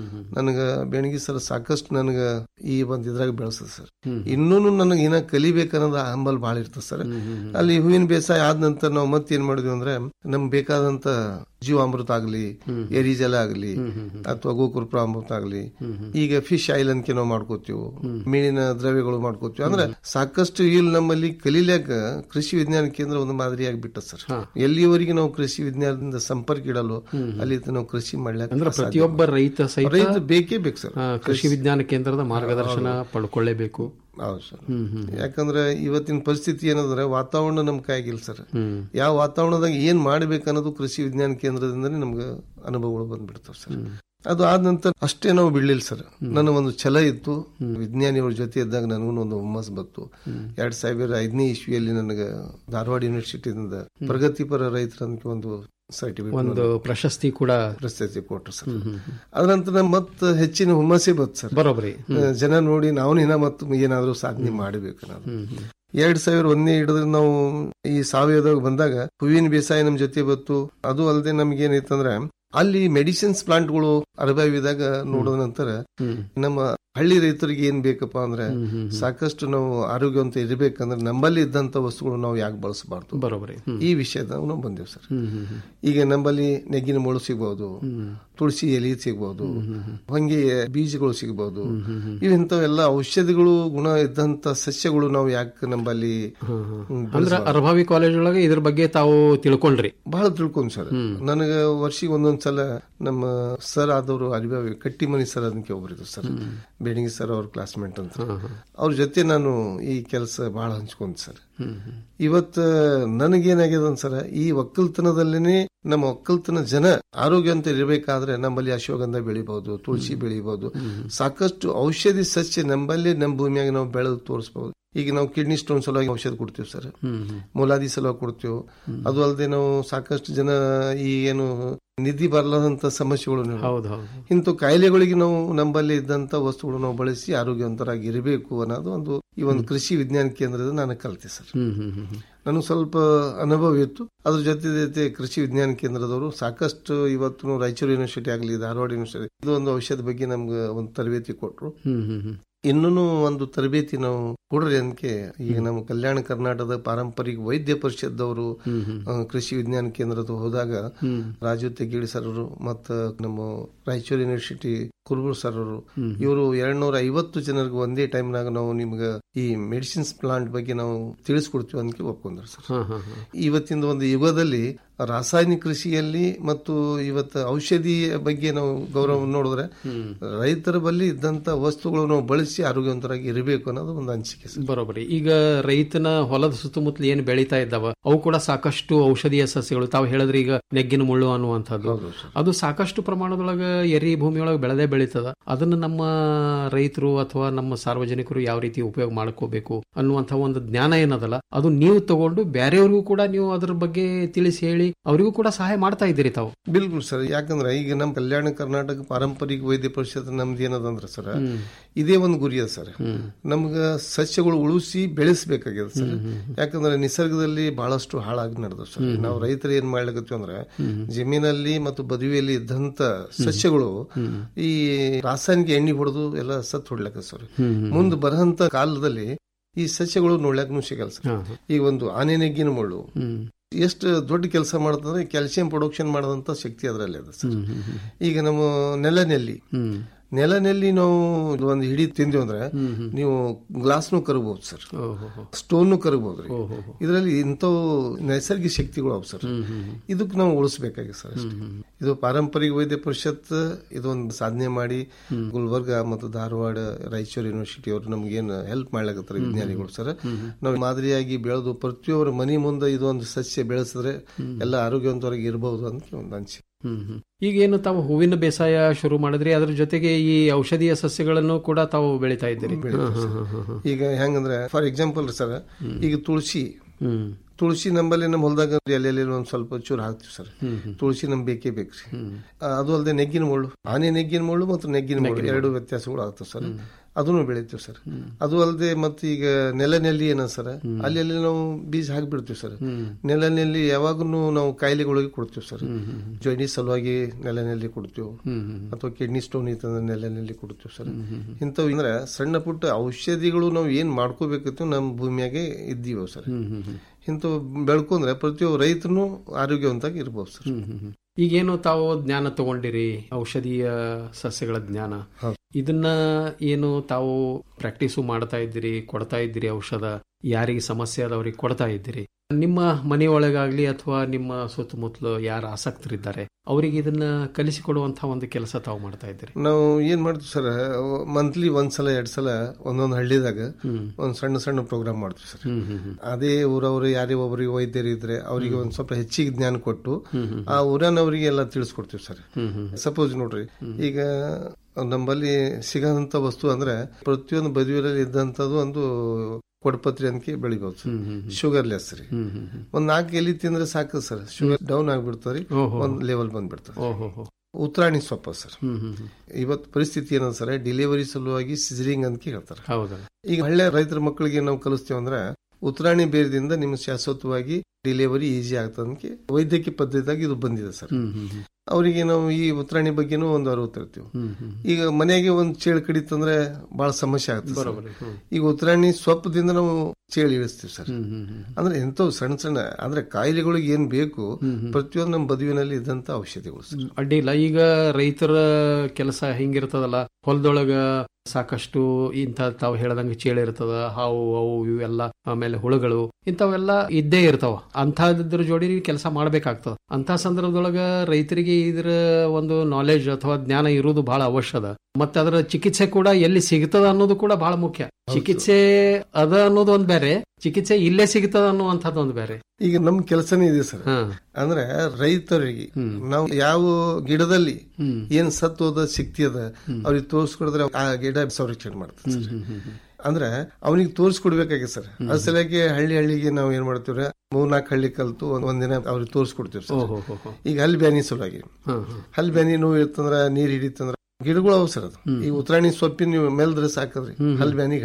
ನನಗ ಬೆಣಗಿ ಸರ್ ಸಾಕಷ್ಟು ನನಗ ಈ ಒಂದ್ ಇದ್ರಾಗ ಬೆಳೆಸ್ತದೆ ಸರ್ ಇನ್ನೂ ನನಗೆ ಏನ ಕಲಿಬೇಕನ್ನೋದು ಹಂಬಲ್ ಬಹಳ ಇರ್ತದೆ ಸರ್ ಅಲ್ಲಿ ಹೂವಿನ ಬೇಸಾಯ ಆದ ನಂತರ ನಾವು ಮತ್ತೆ ಏನ್ ಮಾಡಿದ್ವಿ ಅಂದ್ರೆ ನಮ್ಗೆ ಬೇಕಾದಂತ ಜೀವಾಮೃತ ಆಗ್ಲಿ ಎರಿಜಲ ಆಗ್ಲಿ ಅಥವಾ ಗೋಕೃಪ ಅಮೃತ ಆಗ್ಲಿ ಈಗ ಫಿಶ್ ಆಯಿಲ್ ಅಂತ ನಾವು ಮಾಡ್ಕೋತೀವಿ ಮೀನಿನ ದ್ರವ್ಯಗಳು ಮಾಡ್ಕೋತೀವಿ ಅಂದ್ರೆ ಸಾಕಷ್ಟು ಇಲ್ಲಿ ನಮ್ಮಲ್ಲಿ ಕಲೀಲಾಕ ಕೃಷಿ ವಿಜ್ಞಾನ ಕೇಂದ್ರ ಒಂದು ಮಾದರಿಯಾಗಿ ಬಿಟ್ಟ ಸರ್ ಎಲ್ಲಿವರೆಗೆ ನಾವು ಕೃಷಿ ವಿಜ್ಞಾನದಿಂದ ಸಂಪರ್ಕ ಇಡಲು ಅಲ್ಲಿ ನಾವು ಕೃಷಿ ಮಾಡ್ಲಾಕ ಅಂದ್ರೆ ಸಾಧ್ಯ. ಪ್ರತಿಯೊಬ್ಬ ರೈತ ಸಹಿತ ರೈತ ಬೇಕೇ ಬೇಕು ಸರ್ ಆ, ಕೃಷಿ ವಿಜ್ಞಾನ ಕೇಂದ್ರದ ಮಾರ್ಗದರ್ಶನ ಪಡ್ಕೊಳ್ಳೇಬೇಕು ಹೌದು ಸರ್ ಯಾಕಂದ್ರೆ ಇವತ್ತಿನ ಪರಿಸ್ಥಿತಿ ಏನಂದ್ರೆ ವಾತಾವರಣ ನಮ್ ಕೈಯಾಗಿಲ್ಲ ಸರ್ ಯಾವ ವಾತಾವರಣದಾಗ ಏನ್ ಮಾಡ್ಬೇಕು ಅನ್ನೋದು ಕೃಷಿ ವಿಜ್ಞಾನ ಕೇಂದ್ರದಿಂದನೇ ನಮ್ಗೆ ಅನುಭವಗಳು ಬಂದ್ಬಿಡ್ತಾವ ಸರ್ ಅದು ಆದ ನಂತರ ಅಷ್ಟೇ ನಾವು ಬಿಡ್ಲಿಲ್ಲ ಸರ್ ನನ್ನ ಒಂದು ಛಲ ಇತ್ತು ವಿಜ್ಞಾನಿಯವ್ರ ಜೊತೆ ಇದ್ದಾಗ ನನಗೂ ಒಂದು ಹುಮ್ಮಸ್ ಬಂತು ಎರಡ್ ಸಾವಿರ ಐದನೇ ಇಸ್ವಿಯಲ್ಲಿ ನನಗೆ ಧಾರವಾಡ ಯೂನಿವರ್ಸಿಟಿಯಿಂದ ಪ್ರಗತಿಪರ ರೈತರ ಒಂದು ಸರ್ಟಿಫಿಕೇಟ್ ಒಂದು ಪ್ರಶಸ್ತಿ ಕೂಡ ಪ್ರಶಸ್ತಿ ಕೊಟ್ರು ಸರ್ ಅದ ನಂತರ ಮತ್ತೆ ಹೆಚ್ಚಿನ ಹುಮ್ಮಸ್ಸೇ ಬಂತು ಸರ್ ಬರೋಬ್ಬರಿ ಆ, ಜನ ನೋಡಿ ನಾವು ಇನ್ನ ಮತ್ತು ಏನಾದ್ರೂ ಸಾಧನೆ ಮಾಡಬೇಕು ಅನ್ನೋದು ಎರಡ್ ಸಾವಿರ ಒಂದನೇ ಹಿಡಿದ್ರೆ ನಾವು ಈ ಸಾವಯವದಾಗ ಬಂದಾಗ ಹೂವಿನ ಬೇಸಾಯ ನಮ್ ಜೊತೆ ಬತ್ತು ಅದು ಅಲ್ಲದೆ ನಮ್ಗೆ ಏನೈತಂದ್ರೆ ಅಲ್ಲಿ ಮೆಡಿಸಿನ್ಸ್ ಪ್ಲಾಂಟ್ಗಳು ಅರಬಾವಿದಾಗ ನೋಡಿದ ನಂತರ ನಮ್ಮ ಹಳ್ಳಿ ರೈತರಿಗೆ ಏನ್ ಬೇಕಪ್ಪ ಅಂದ್ರೆ ಸಾಕಷ್ಟು ನಾವು ಆರೋಗ್ಯವಂತ ಇರಬೇಕಂದ್ರೆ ನಮ್ಮಲ್ಲಿ ಇದ್ದಂತ ವಸ್ತುಗಳು ನಾವು ಯಾಕೆ ಬಳಸಬಾರ್ದು ಬರೋಬ್ಬರಿ ಈ ವಿಷಯದಾಗ ನಾವು ಬಂದೇವು ಸರ್ ಈಗ ನಮ್ಮಲ್ಲಿ ನೆಗ್ಗಿನ ಮುಳು ಸಿಗ್ಬಹುದು ತುಳಸಿ ಎಲೆ ಸಿಗ್ಬಹುದು ಹೊಂಗೆ ಬೀಜಗಳು ಸಿಗಬಹುದು ಇವಂತವೆಲ್ಲ ಔಷಧಿಗಳು ಗುಣ ಇದ್ದಂತ ಸಸ್ಯಗಳು ನಾವು ಯಾಕೆ ನಮ್ಮಲ್ಲಿ ಹ್ಮ್, ಅಂದ್ರ ಬೆಳೆಸ್ಬಾರ್ದು? ಅರಭಾವಿ ಕಾಲೇಜ್ ಒಳಗೆ ಇದ್ರ ಬಗ್ಗೆ ತಾವು ತಿಳ್ಕೊಂಡ್ರಿ ಬಹಳ ತಿಳ್ಕೊಂಡ್ ಸರ್ ನನಗ ವರ್ಷಿಗೆ ಒಂದೊಂದ್ಸಲ ನಮ್ಮ ಸರ್ ಆದವರು ಅರಿಬಾವಿ ಕಟ್ಟಿಮನಿ ಸರ್ ಅದಕ್ಕೆ ಒಬ್ಬರಿದ್ರು ಸರ್ ಬೇಡಿಂಗಿ ಸರ್ ಅವ್ರ ಕ್ಲಾಸ್ಮೇಟ್ ಅಂತ ಅವ್ರ ಜೊತೆ ನಾನು ಈ ಕೆಲಸ ಬಹಳ ಹಂಚ್ಕೊಂಡ್ ಸರ್ ಇವತ್ತ ನನಗೇನಾಗ್ಯದ ಸರ್ ಈ ಒಕ್ಕಲ್ತನದಲ್ಲೇನೆ ನಮ್ಮ ಒಕ್ಕಲ್ತನ ಜನ ಆರೋಗ್ಯವಂತ ಇರಬೇಕಾದ್ರೆ ನಮ್ಮಲ್ಲಿ ಅಶ್ವಗಂಧ ಬೆಳಿಬಹುದು ತುಳಸಿ ಬೆಳಿಬಹುದು ಸಾಕಷ್ಟು ಔಷಧಿ ಸಸ್ಯ ನಮ್ಮಲ್ಲಿ ನಮ್ಮ ಭೂಮಿಯಾಗ ನಾವು ಬೆಳೆದು ತೋರಿಸಬಹುದು ಈಗ ನಾವು ಕಿಡ್ನಿ ಸ್ಟೋನ್ ಸಲುವಾಗಿ ಔಷಧ ಕೊಡ್ತೀವಿ ಸರ್ ಮೊಲಾದಿ ಸಲುವಾಗಿ ಕೊಡ್ತೀವಿ ಅದು ಅಲ್ಲದೆ ನಾವು ಸಾಕಷ್ಟು ಜನ ಈ ಏನು ನಿಧಿ ಬರಲಾದಂತ ಸಮಸ್ಯೆಗಳು ನೀವು- ಹೌದು ಹೌದು ಇಂಥ ಕಾಯಿಲೆಗಳಿಗೆ ನಾವು ನಮ್ಮಲ್ಲಿ ಇದ್ದಂತ ವಸ್ತುಗಳು ನಾವು ಬಳಸಿ ಆರೋಗ್ಯವಂತರಾಗಿ ಇರಬೇಕು ಅನ್ನೋದು ಒಂದು ಈ ಒಂದು ಕೃಷಿ ವಿಜ್ಞಾನ ಕೇಂದ್ರದ ನಾನು ಕಲಿತೆ ಸರ್ ಹ್ಮ್ ಹ್ಮ್ ಹ್ಮ್ ಹ್ಮ್. ನನಗೆ ಸ್ವಲ್ಪ ಅನುಭವ ಇತ್ತು ಅದ್ರ ಜೊತೆ ಜೊತೆ ಕೃಷಿ ವಿಜ್ಞಾನ ಕೇಂದ್ರದವರು ಸಾಕಷ್ಟು ಇವತ್ತು ರಾಯಚೂರು ಯೂನಿವರ್ಸಿಟಿ ಆಗಲಿ ಧಾರವಾಡ ಯೂನಿವರ್ಸಿಟಿ ಇದು ಒಂದು ಔಷಧ ಬಗ್ಗೆ ನಮ್ಗೆ ಒಂದು ತರಬೇತಿ ಕೊಟ್ರು ಹ್ಮ್ ಹ್ಮ್ ಹ್ಮ್. ಇನ್ನೂ ಒಂದು ತರಬೇತಿ ನಾವು ಕೊಡ್ರಿ ಅದಕ್ಕೆ ಈಗ ನಮ್ಮ ಕಲ್ಯಾಣ ಕರ್ನಾಟಕದ ಪಾರಂಪರಿಕ ವೈದ್ಯ ಪರಿಷತ್ತವರು ಆ, ಕೃಷಿ ವಿಜ್ಞಾನ ಕೇಂದ್ರದ ಹೋದಾಗ ರಾಜು ತೆಗೀಳಿ ಸರ್ ಅವರು ಮತ್ತು ನಮ್ಮ ರಾಯಚೂರು ಯೂನಿವರ್ಸಿಟಿ ಕುರುಬೂರ್ ಸರ್ ಅವರು ಇವರು ಎರಡ್ನೂರ ಐವತ್ತು ಜನರಿಗೆ ಒಂದೇ ಟೈಮ್ನಾಗ ನಾವು ನಿಮ್ಗೆ ಈ ಮೆಡಿಸಿನ್ಸ್ ಪ್ಲಾಂಟ್ ಬಗ್ಗೆ ನಾವು ತಿಳಿಸ್ಕೊಡ್ತೀವಿ ಅಂತ ಒಪ್ಕೊಂಡ್ರು ಸರ್ ಹಾ, ಹಾ, ಹಾ. ಇವತ್ತಿನ ಒಂದು ಯುಗದಲ್ಲಿ ರಾಸಾಯನಿಕ ಕೃಷಿಯಲ್ಲಿ ಮತ್ತು ಇವತ್ತು ಔಷಧಿಯ ಬಗ್ಗೆ ನಾವು ಗೌರವ ನೋಡಿದ್ರೆ ರೈತರ ಬಳಿ ಇದ್ದಂತ ವಸ್ತುಗಳು ನಾವು ಬಳಸಿ ಆರೋಗ್ಯವಂತರಾಗಿ ಇರಬೇಕು ಅನ್ನೋದು ಒಂದು ಅನಿಸಿಕೆ ಸರ್ ಬರೋಬರಿ ಈಗ ರೈತನ ಹೊಲದ ಸುತ್ತಮುತ್ತಲು ಏನು ಬೆಳೀತಾ ಇದ್ದಾವ ಅವು ಕೂಡ ಸಾಕಷ್ಟು ಔಷಧೀಯ ಸಸ್ಯಗಳು ತಾವು ಹೇಳಿದ್ರೆ ಈಗ ನೆಗ್ಗಿನ ಮುಳ್ಳು ಅನ್ನುವಂಥದ್ದು ಅದು ಸಾಕಷ್ಟು ಪ್ರಮಾಣದೊಳಗ ಎರಿ ಭೂಮಿಯೊಳಗೆ ಬೆಳೆದೇ ಬೆಳೀತದ ಅದನ್ನ ನಮ್ಮ ರೈತರು ಅಥವಾ ನಮ್ಮ ಸಾರ್ವಜನಿಕರು ಯಾವ ರೀತಿ ಉಪಯೋಗ ಮಾಡ್ಕೋಬೇಕು ಅನ್ನುವಂಥ ಒಂದು ಜ್ಞಾನ ಏನದಲ್ಲ ಅದು ನೀವು ತಗೊಂಡು ಬೇರೆಯವ್ರಿಗೂ ಕೂಡ ನೀವು ಅದ್ರ ಬಗ್ಗೆ ತಿಳಿಸಿ ಹೇಳಿ ಅವರಿಗೂ ಕೂಡ ಸಹಾಯ ಮಾಡ್ತಾ ಇದ್ದೀರಿ ತಾವು ಬಿಲ್ಕುಲ್ ಸರ್ ಯಾಕಂದ್ರೆ ಈಗ ನಮ್ಮ ಕಲ್ಯಾಣ ಕರ್ನಾಟಕ ಪಾರಂಪರಿಕ ವೈದ್ಯ ಪರಿಷತ್ ನಮ್ದು ಏನದಂದ್ರೆ ಸರ್ ಇದೇ ಒಂದು ಗುರಿ ಅದ ಸರ್ ನಮ್ಗ ಸಸ್ಯಗಳು ಉಳಿಸಿ ಬೆಳೆಸಬೇಕಾಗ್ಯದ ಸರ್ ಯಾಕಂದ್ರೆ ನಿಸರ್ಗದಲ್ಲಿ ಬಹಳಷ್ಟು ಹಾಳಾಗಿ ನಡೆದ ಸರ್ ನಾವು ರೈತರು ಏನ್ ಮಾಡ್ಲಿಕತ್ತೀವಿ ಅಂದ್ರೆ ಜಮೀನಲ್ಲಿ ಮತ್ತು ಬದುವಿಯಲ್ಲಿ ಇದ್ದಂತ ಸಸ್ಯಗಳು ಈ ರಾಸಾಯನಿಕ ಎಣ್ಣೆ ಹೊಡೆದು ಎಲ್ಲ ಸತ್ ಹೊಡ್ಲಕ್ಕ ಸರ್ ಮುಂದೆ ಬರಹಂತ ಕಾಲದಲ್ಲಿ ಈ ಸಸ್ಯಗಳು ನೋಡ್ಲಕ್ಕೂ ಸಿಗಲ್ಲ ಸರ್ ಈಗ ಒಂದು ಆನೆ ನೆಗ್ಗಿನ ಮುಳ್ಳು ಎಷ್ಟು ದೊಡ್ಡ ಕೆಲಸ ಮಾಡ್ತಂದ್ರೆ ಕ್ಯಾಲ್ಸಿಯಂ ಪ್ರೊಡಕ್ಷನ್ ಮಾಡದಂತ ಶಕ್ತಿ ಅದರಲ್ಲಿ ಅದ ಸರ್ ಈಗ ನಮ್ಮ ನೆಲನೆಲ್ಲಿ ನೆಲನೆಲ್ಲಿ ನಾವು ಒಂದು ಹಿಡಿ ತಿಂದ್ವಿ ಅಂದ್ರೆ ನೀವು ಗ್ಲಾಸ್ನು ಕರಬಹುದು ಸರ್ ಸ್ಟೋನ್ ಕರಗಬಹುದ್ರಿ ಇದರಲ್ಲಿ ಇಂಥವು ನೈಸರ್ಗಿಕ ಶಕ್ತಿಗಳು ಅವ ಸರ್ ಇದಕ್ಕೆ ನಾವು ಉಳಿಸ್ಬೇಕಾಗಿ ಸರ್ ಅಷ್ಟೇ. ಇದು ಪಾರಂಪರಿಕ ವೈದ್ಯ ಪರಿಷತ್ ಇದೊಂದು ಸಾಧನೆ ಮಾಡಿ ಗುಲ್ಬರ್ಗ ಮತ್ತು ಧಾರವಾಡ ರಾಯಚೂರು ಯೂನಿವರ್ಸಿಟಿ ಅವರು ನಮ್ಗೇನು ಹೆಲ್ಪ್ ಮಾಡ್ಲಾಕತ್ತಾರೆ ವಿಜ್ಞಾನಿಗಳು ಸರ್ ನಾವು ಮಾದರಿಯಾಗಿ ಬೆಳೆದು ಪ್ರತಿಯೊಬ್ಬರ ಮನೆ ಮುಂದೆ ಇದೊಂದು ಸಸ್ಯ ಬೆಳೆಸಿದ್ರೆ ಎಲ್ಲ ಆರೋಗ್ಯವಂತವಾಗಿ ಇರಬಹುದು ಅಂತ ಒಂದು ಅನಿಸಿಕೆ ಹ್ಮ್ ಹ್ಮ್. ಈಗೇನು ತಾವು ಹೂವಿನ ಬೇಸಾಯ ಶುರು ಮಾಡಿದ್ರಿ ಅದ್ರ ಜೊತೆಗೆ ಈ ಔಷಧೀಯ ಸಸ್ಯಗಳನ್ನು ಕೂಡ ತಾವು ಬೆಳಿತಾ ಇದ್ದೀರಿ ಬೆಳಿತೀವಿ ಹಾ, ಸರ್. ಹಾ, ಹಾ, ಹಾ. ಈಗ ಹೆಂಗಂದ್ರೆ ಫಾರ್ ಎಕ್ಸಾಂಪಲ್ ಸರ್ ಈಗ ತುಳಸಿ ತುಳಸಿ ನಂಬಲ್ಲಿ ನಮ್ಮ ಹೊಲದಾಗ ಎಲ್ಲೆಲ್ಲಿ ಒಂದ್ ಸ್ವಲ್ಪ ಚೂರು ಹಾಕ್ತಿವಿ ಸರ್ ತುಳಸಿ ನಮ್ ಬೇಕೇ ಬೇಕ್ರಿ ಆ, ಅದು ಅಲ್ಲದೆ ನೆಗ್ಗಿನ ಮುಳ್ಳು ಆನೆ ನೆಗ್ಗಿನ ಮುಳ್ಳು ಮತ್ತು ನೆಗ್ಗಿನ ಮುಳ್ಳು ಎರಡು ವ್ಯತ್ಯಾಸಗಳು ಆಗ್ತವೆ ಸರ್ ಅದನ್ನು ಬೆಳಿತೀವಿ ಸರ್ ಅದು ಅಲ್ಲದೆ ಮತ್ತೆ ಈಗ ನೆಲ ನೆಲ್ಲಿ ಏನ ಸರ್ ಅಲ್ಲಿ ಅಲ್ಲಿ ನಾವು ಬೀಜ ಹಾಕ್ಬಿಡ್ತೀವಿ ಸರ್ ನೆಲ ನೆಲ್ಲಿ ಯಾವಾಗೂ ನಾವು ಕಾಯಿಲೆಗಳಿಗೆ ಕೊಡ್ತೀವಿ ಸರ್ ಜೊಯ್ನಿ ಸಲುವಾಗಿ ನೆಲ ನೆಲ್ಲಿ ಕೊಡ್ತೀವಿ ಅಥವಾ ಕಿಡ್ನಿ ಸ್ಟೋನ್ ಇತ್ತಂದ್ರೆ ನೆಲ ನೆಲ್ಲಿ ಕೊಡ್ತೀವಿ ಸರ್ ಇಂಥವು ಅಂದ್ರೆ ಸಣ್ಣ ಪುಟ್ಟ ಔಷಧಿಗಳು ನಾವು ಏನ್ ಮಾಡ್ಕೋಬೇಕಿತ್ತು ನಮ್ಮ ಭೂಮಿಯಾಗೆ ಇದ್ದೀವಿ ಸರ್ ಇಂಥವು ಬೆಳ್ಕೊಂಡ್ರೆ ಪ್ರತಿಯೊಬ್ಬ ರೈತನು ಆರೋಗ್ಯವಂತಾಗಿ ಇರ್ಬೋದು ಸರ್ ಈಗೇನು ತಾವು ಜ್ಞಾನ ತಗೊಂಡಿರಿ ಔಷಧೀಯ ಸಸ್ಯಗಳ ಜ್ಞಾನ ಇದನ್ನ ಏನು ತಾವು ಪ್ರಾಕ್ಟೀಸು ಮಾಡ್ತಾ ಇದ್ದೀರಿ ಕೊಡ್ತಾ ಇದ್ದೀರಿ ಔಷಧ ಯಾರಿಗೆ ಸಮಸ್ಯೆ ಆದವ್ರಿಗೆ ಕೊಡ್ತಾ ಇದ್ದೀರಿ ನಿಮ್ಮ ಮನೆಯೊಳಗಾಗ್ಲಿ ಅಥವಾ ನಿಮ್ಮ ಸುತ್ತಮುತ್ತಲು ಯಾರು ಆಸಕ್ತರಿದ್ದಾರೆ ಅವರಿಗೆ ಇದನ್ನ ಕಲಿಸಿಕೊಡುವಂತಹ ಒಂದು ಕೆಲಸ ತಾವು ಮಾಡ್ತಾ ಇದ್ದೀರಿ ನಾವು ಏನ್ ಮಾಡ್ತೀವಿ ಸರ್ ಮಂತ್ಲಿ ಒಂದ್ ಸಲ ಎರಡ್ ಸಲ ಒಂದೊಂದ್ ಹಳ್ಳಿದಾಗ ಒಂದ್ ಸಣ್ಣ ಸಣ್ಣ ಪ್ರೋಗ್ರಾಮ್ ಮಾಡ್ತೀವಿ ಸರ್ ಅದೇ ಊರವರು ಯಾರೇ ಒಬ್ಬರಿಗೆ ವೈದ್ಯರು ಇದ್ರೆ ಅವರಿಗೆ ಒಂದ್ ಸ್ವಲ್ಪ ಹೆಚ್ಚಿಗೆ ಜ್ಞಾನ ಕೊಟ್ಟು ಆ ಊರನವರಿಗೆ ಎಲ್ಲ ತಿಳಿಸ್ಕೊಡ್ತೀವಿ ಸರ್ ಸಪೋಸ್ ನೋಡ್ರಿ ಈಗ ನಮ್ಮಲ್ಲಿ ಸಿಗಂತ ವಸ್ತು ಅಂದ್ರೆ ಪ್ರತಿಯೊಂದು ಬದುವಿನಲ್ಲಿ ಇದ್ದಂತದ್ದು ಒಂದು ಕೊಡಪತ್ರಿ ಅಂತ ಬೆಳಿಬಹುದು ಸರ್ ಶುಗರ್ ಲೆಸ್ ರೀ ಒಂದ್ ನಾಲ್ಕು ಎಲಿ ತಿಂದ್ರೆ ಸಾಕು ಸರ್ ಶುಗರ್ ಡೌನ್ ಆಗ್ಬಿಡ್ತಾವ್ರಿ ಒಂದ್ ಲೆವೆಲ್ ಬಂದ್ಬಿಡ್ತದೆ ಉತ್ತರಾಣಿ ಸೊಪ್ಪ ಸರ್ ಇವತ್ತು ಪರಿಸ್ಥಿತಿ ಏನಂತ ಸರ್ ಡೆಲಿವರಿ ಸಲುವಾಗಿ ಸಿಜರಿಂಗ್ ಅಂತ ಹೇಳ್ತಾರೆ ಹೌದಾ ಈಗ ಹಳ್ಳಿ ರೈತರ ಮಕ್ಕಳಿಗೆ ನಾವು ಕಲಿಸ್ತೇವೆ ಅಂದ್ರೆ ಉತ್ತರಾಣಿ ಬೇರದಿಂದ ನಿಮ್ಗೆ ಶಾಶ್ವತವಾಗಿ ಡೆಲಿವರಿ ಈಸಿ ಆಗ್ತದಕ್ಕೆ ವೈದ್ಯಕೀಯ ಪದ್ಧತಿಯಾಗಿ ಇದು ಬಂದಿದೆ ಸರ್ ಅವರಿಗೆ ನಾವು ಈ ಉತ್ತರಾಣಿ ಬಗ್ಗೆನೂ ಒಂದು ಅರಿವು ತರ್ತೀವಿ ಈಗ ಮನೆಗೆ ಒಂದು ಚೇಳು ಕಡಿತಂದ್ರೆ ಬಹಳ ಸಮಸ್ಯೆ ಆಗ್ತದೆ ಸರ್. ಬರೋಬ್ಬರಿ, ಹ್ಮ್. ಈಗ ಉತ್ತರಾಣಿ ಸೊಪ್ಪದಿಂದ ನಾವು ಚೇಳು ಇಳಿಸ್ತೀವಿ ಸರ್ ಅಂದ್ರೆ ಎಂತವು ಸಣ್ಣ ಸಣ್ಣ ಅಂದ್ರೆ ಕಾಯಿಲೆಗಳಿಗೆ ಏನ್ ಬೇಕು ಪ್ರತಿಯೊಂದು ನಮ್ಮ ಬದುವಿನಲ್ಲಿ ಇದ್ದಂತ ಔಷಧಿಗಳು ಸರ್ ಅಡ್ಡಿಲ್ಲ ಈಗ ರೈತರ ಕೆಲಸ ಹೆಂಗಿರ್ತದಲ್ಲ ಹೊಲದೊಳಗ ಸಾಕಷ್ಟು ಇಂಥ ತಾವು ಹೇಳ್ದಂಗೆ ಚೇಳು ಇರ್ತದ ಹಾವು ಅವು ಇವೆಲ್ಲ ಆಮೇಲೆ ಹುಳುಗಳು ಇಂಥವೆಲ್ಲ ಇದ್ದೇ ಇರ್ತಾವ ಅಂಥದ್ರ ಜೋಡಿ ಕೆಲಸ ಮಾಡ್ಬೇಕಾಗ್ತದ ಅಂತ ಸಂದರ್ಭದೊಳಗ ರೈತರಿಗೆ ಇದ್ರ ಒಂದು ನಾಲೆಜ್ ಅಥವಾ ಜ್ಞಾನ ಇರುವುದು ಬಹಳ ಅವಶ್ಯ ಅದ ಮತ್ತೆ ಅದರ ಚಿಕಿತ್ಸೆ ಕೂಡ ಎಲ್ಲಿ ಸಿಗ್ತದ ಅನ್ನೋದು ಕೂಡ ಬಹಳ ಮುಖ್ಯ ಚಿಕಿತ್ಸೆ ಅದ ಅನ್ನೋದು ಒಂದ್ ಬೇರೆ ಚಿಕಿತ್ಸೆ ಇಲ್ಲೇ ಸಿಗ್ತದ ಅನ್ನುವಂಥದ್ದು ಒಂದು ಬೇರೆ ಈಗ ನಮ್ ಕೆಲಸನೇ ಇದೆ ಸರ್ ಅಂದ್ರೆ ರೈತರಿಗೆ ನಾವು ಯಾವ ಗಿಡದಲ್ಲಿ ಏನ್ ಸತ್ವದ ಶಕ್ತಿ ಅದ ಅವ್ರಿಗೆ ತೋರಿಸ್ಕೊಡಿದ್ರೆ ಆ ಗಿಡ ಸಂರಕ್ಷಣೆ ಮಾಡ್ತದೆ ಸರ್ ಅಂದ್ರೆ ಅವನಿಗೆ ತೋರಿಸ್ಕೊಡ್ಬೇಕಾಗಿದೆ ಸರ್ ಅದ್ರ ಸಲುವಾಗಿ ಹಳ್ಳಿ ಹಳ್ಳಿಗೆ ನಾವು ಏನ್ ಮಾಡ್ತೀವ್ರೆ ಮೂರ್ನಾಲ್ಕು ಹಳ್ಳಿ ಕಲ್ತು ಒಂದ್- ಒಂದಿನ ಅವ್ರಿಗೆ ತೋರಿಸ್ಕೊಡ್ತೀವಿ ಸರ್ ಓಹೋ ಹೋ ಹೋ. ಈಗ ಹಲ್ ಬ್ಯಾನಿ ಸಲುವಾಗಿ ಹಲ್ ಬ್ಯಾನಿ ನೋವು ಇರ್ತಂದ್ರ ನೀರ್ ಹಿಡಿತಂದ್ರ ಗಿಡಗಳು ಅವಸರ ಅದು ಈ ಉತ್ತರಾಣಿ ಸೊಪ್ಪಿನ ನೀವು ಮೇಲ್ದ್ರೆ ಸಾಕದ್ರಿ ಹಲ್ ಬ್ಯಾನಿ ಗಟ್ಟಿ ಆದ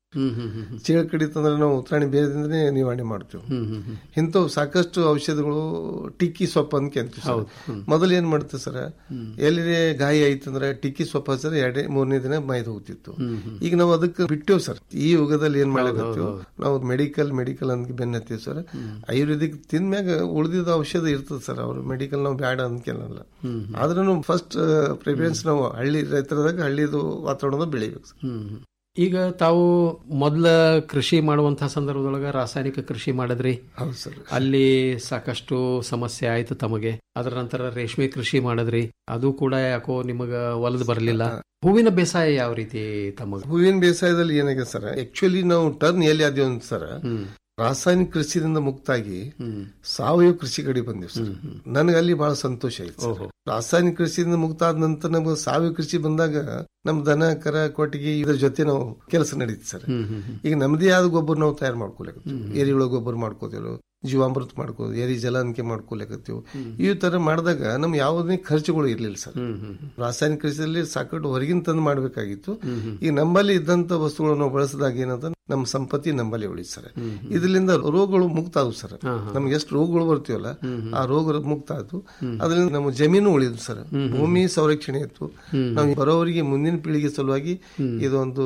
ಹ್ಮ್ ಹ್ಮ್ ಹ್ಮ್ ಹ್ಮ್. ಚೇಳು ಕಡಿತಂದ್ರೆ ನಾವು ಉತ್ತರಾಣಿ ಬೇರೆದಿಂದನೇ ನಿವಾರಣೆ ಮಾಡ್ತೀವಿ ಹ್ಮ್ ಹ್ಮ್ ಹ್ಮ್. ಇಂಥವು ಸಾಕಷ್ಟು ಔಷಧಿಗಳು ಟಿಕ್ಕಿ ಸೊಪ್ಪು ಅಂತ ಅಂತೀವಿ ಸರ್ ಹೌದು. ಹ್ಮ್. ಮೊದಲು ಏನ್ ಮಾಡ್ತೀವಿ ಸರ್ ಎಲ್ಲಿ ಗಾಯ ಆಯ್ತಂದ್ರೆ ಟಿಕ್ಕಿ ಸೊಪ್ಪು ಹಚ್ಚಿದ್ರೆ ಎರಡೇ ಮೂರನೇ ದಿನ ಮೈದು ಹೋಗ್ತಿತ್ತು ಹ್ಮ್ ಹ್ಮ್. ಈಗ ನಾವು ಅದಕ್ಕೆ ಬಿಟ್ಟೇವ್ ಸರ್ ಈ ಯುಗದಲ್ಲಿ ಏನ್ ಮಾಡಕತ್ತೀವಿ ಹೌದು, ನಾವು ಮೆಡಿಕಲ್ ಮೆಡಿಕಲ್ ಅಂತ ಬೆನ್ನ ಹತ್ತೀವಿ ಸರ್ ಆಯುರ್ವೇದಿಕ್ ತಿಂದ್ಮ್ಯಾಗ ಉಳಿದಿದ್ದ ಔಷಧ ಇರ್ತದೆ ಸರ್ ಅವ್ರು ಮೆಡಿಕಲ್ ನಾವು ಬೇಡ ಅನ್ಕೇನಲ್ಲ ಹ್ಮ್. ಆದ್ರೂ ಫಸ್ಟ್ ಪ್ರಿಫರೆನ್ಸ್ ನಾವು ಹಳ್ಳಿ ರೈತರದಾಗ ಹಳ್ಳಿದು ವಾತಾವರಣದ ಬೆಳಿಬೇಕು ಸರ್ ಹ್ಮ್. ಈಗ ತಾವು ಮೊದಲ ಕೃಷಿ ಮಾಡುವಂತಹ ಸಂದರ್ಭದೊಳಗ ರಾಸಾಯನಿಕ ಕೃಷಿ ಮಾಡಿದ್ರಿ ಹೌದು ಸರ್ ಅಲ್ಲಿ ಸಾಕಷ್ಟು ಸಮಸ್ಯೆ ಆಯ್ತು ತಮಗೆ ಅದರ ನಂತರ ರೇಷ್ಮೆ ಕೃಷಿ ಮಾಡಿದ್ರಿ ಅದು ಕೂಡ ಯಾಕೋ ನಿಮಗ ಒಲದ್ ಬರಲಿಲ್ಲ ಹೂವಿನ ಬೇಸಾಯ ಯಾವ ರೀತಿ ತಮಗ ಹೂವಿನ ಬೇಸಾಯದಲ್ಲಿ ಏನಾಗಿದೆ ಸರ್ ಆಕ್ಚುಲಿ ನಾವು ಟರ್ನ್ ಎಲ್ಲಿ ಆದ್ವಿ ಅಂತ ಸರ್ ರಾಸಾಯನಿಕ ಕೃಷಿಯಿಂದ ಮುಕ್ತಾಗಿ ಸಾವಯವ ಕೃಷಿ ಕಡೆ ಬಂದಿವಿ ಸರ್ ನನಗೆ ಅಲ್ಲಿ ಬಹಳ ಸಂತೋಷ ಆಯ್ತು ಸರ್. ರಾಸಾಯನಿಕ ಕೃಷಿಯಿಂದ ಮುಕ್ತ ಆದ ನಂತರ ನಮ್ಗೆ ಸಾವಯವ ಕೃಷಿ ಬಂದಾಗ ನಮ್ ದನ ಕರ ಕೊಟ್ಟಿಗೆ ಇದ್ರ ಜೊತೆ ನಾವು ಕೆಲಸ ನಡೀತು ಸರ್ ಈಗ ನಮ್ದೇ ಆದ ಗೊಬ್ಬರ ನಾವು ತಯಾರು ಮಾಡ್ಕೊಳಕತ್ತೀವಿ ಎರಿಹುಳ ಗೊಬ್ಬರ ಮಾಡ್ಕೋತೀವಿ ಜೀವಾಮೃತ ಮಾಡ್ಕೋದು ಎರಿ ಜಲಾನಿಕೆ ಮಾಡ್ಕೊಳಕತ್ತೀವಿ ಈ ತರ ಮಾಡಿದಾಗ ನಮ್ ಯಾವುದೇ ಖರ್ಚುಗಳು ಇರ್ಲಿಲ್ಲ ಸರ್ ರಾಸಾಯನಿಕ ಕೃಷಿಯಲ್ಲಿ ಸಾಕಷ್ಟು ಹೊರಗಿನ ತಂದು ಮಾಡ್ಬೇಕಾಗಿತ್ತು ಈಗ ನಮ್ಮಲ್ಲಿ ಇದ್ದಂತ ವಸ್ತುಗಳನ್ನು ನಾವು ಬಳಸಿದಾಗ ಏನಂತ ನಮ್ಮ ಸಂಪತ್ತಿ ನಮ್ಮಲ್ಲಿ ಉಳಿತು ಸರ್ ಇದರಿಂದ ರೋಗಗಳು ಮುಕ್ತ ಆದವು ಸರ್ ನಮ್ಗೆ ಎಷ್ಟು ರೋಗಗಳು ಬರ್ತೀವಲ್ಲ ಆ ರೋಗ ಮುಕ್ತ ಆಯ್ತು ಅದರಿಂದ ನಮ್ಮ ಜಮೀನು ಉಳಿದು ಸರ್ ಭೂಮಿ ಸಂರಕ್ಷಣೆ ಇತ್ತು ನಾವು ಬರೋವರಿಗೆ ಮುಂದಿನ ಪೀಳಿಗೆ ಸಲುವಾಗಿ ಇದೊಂದು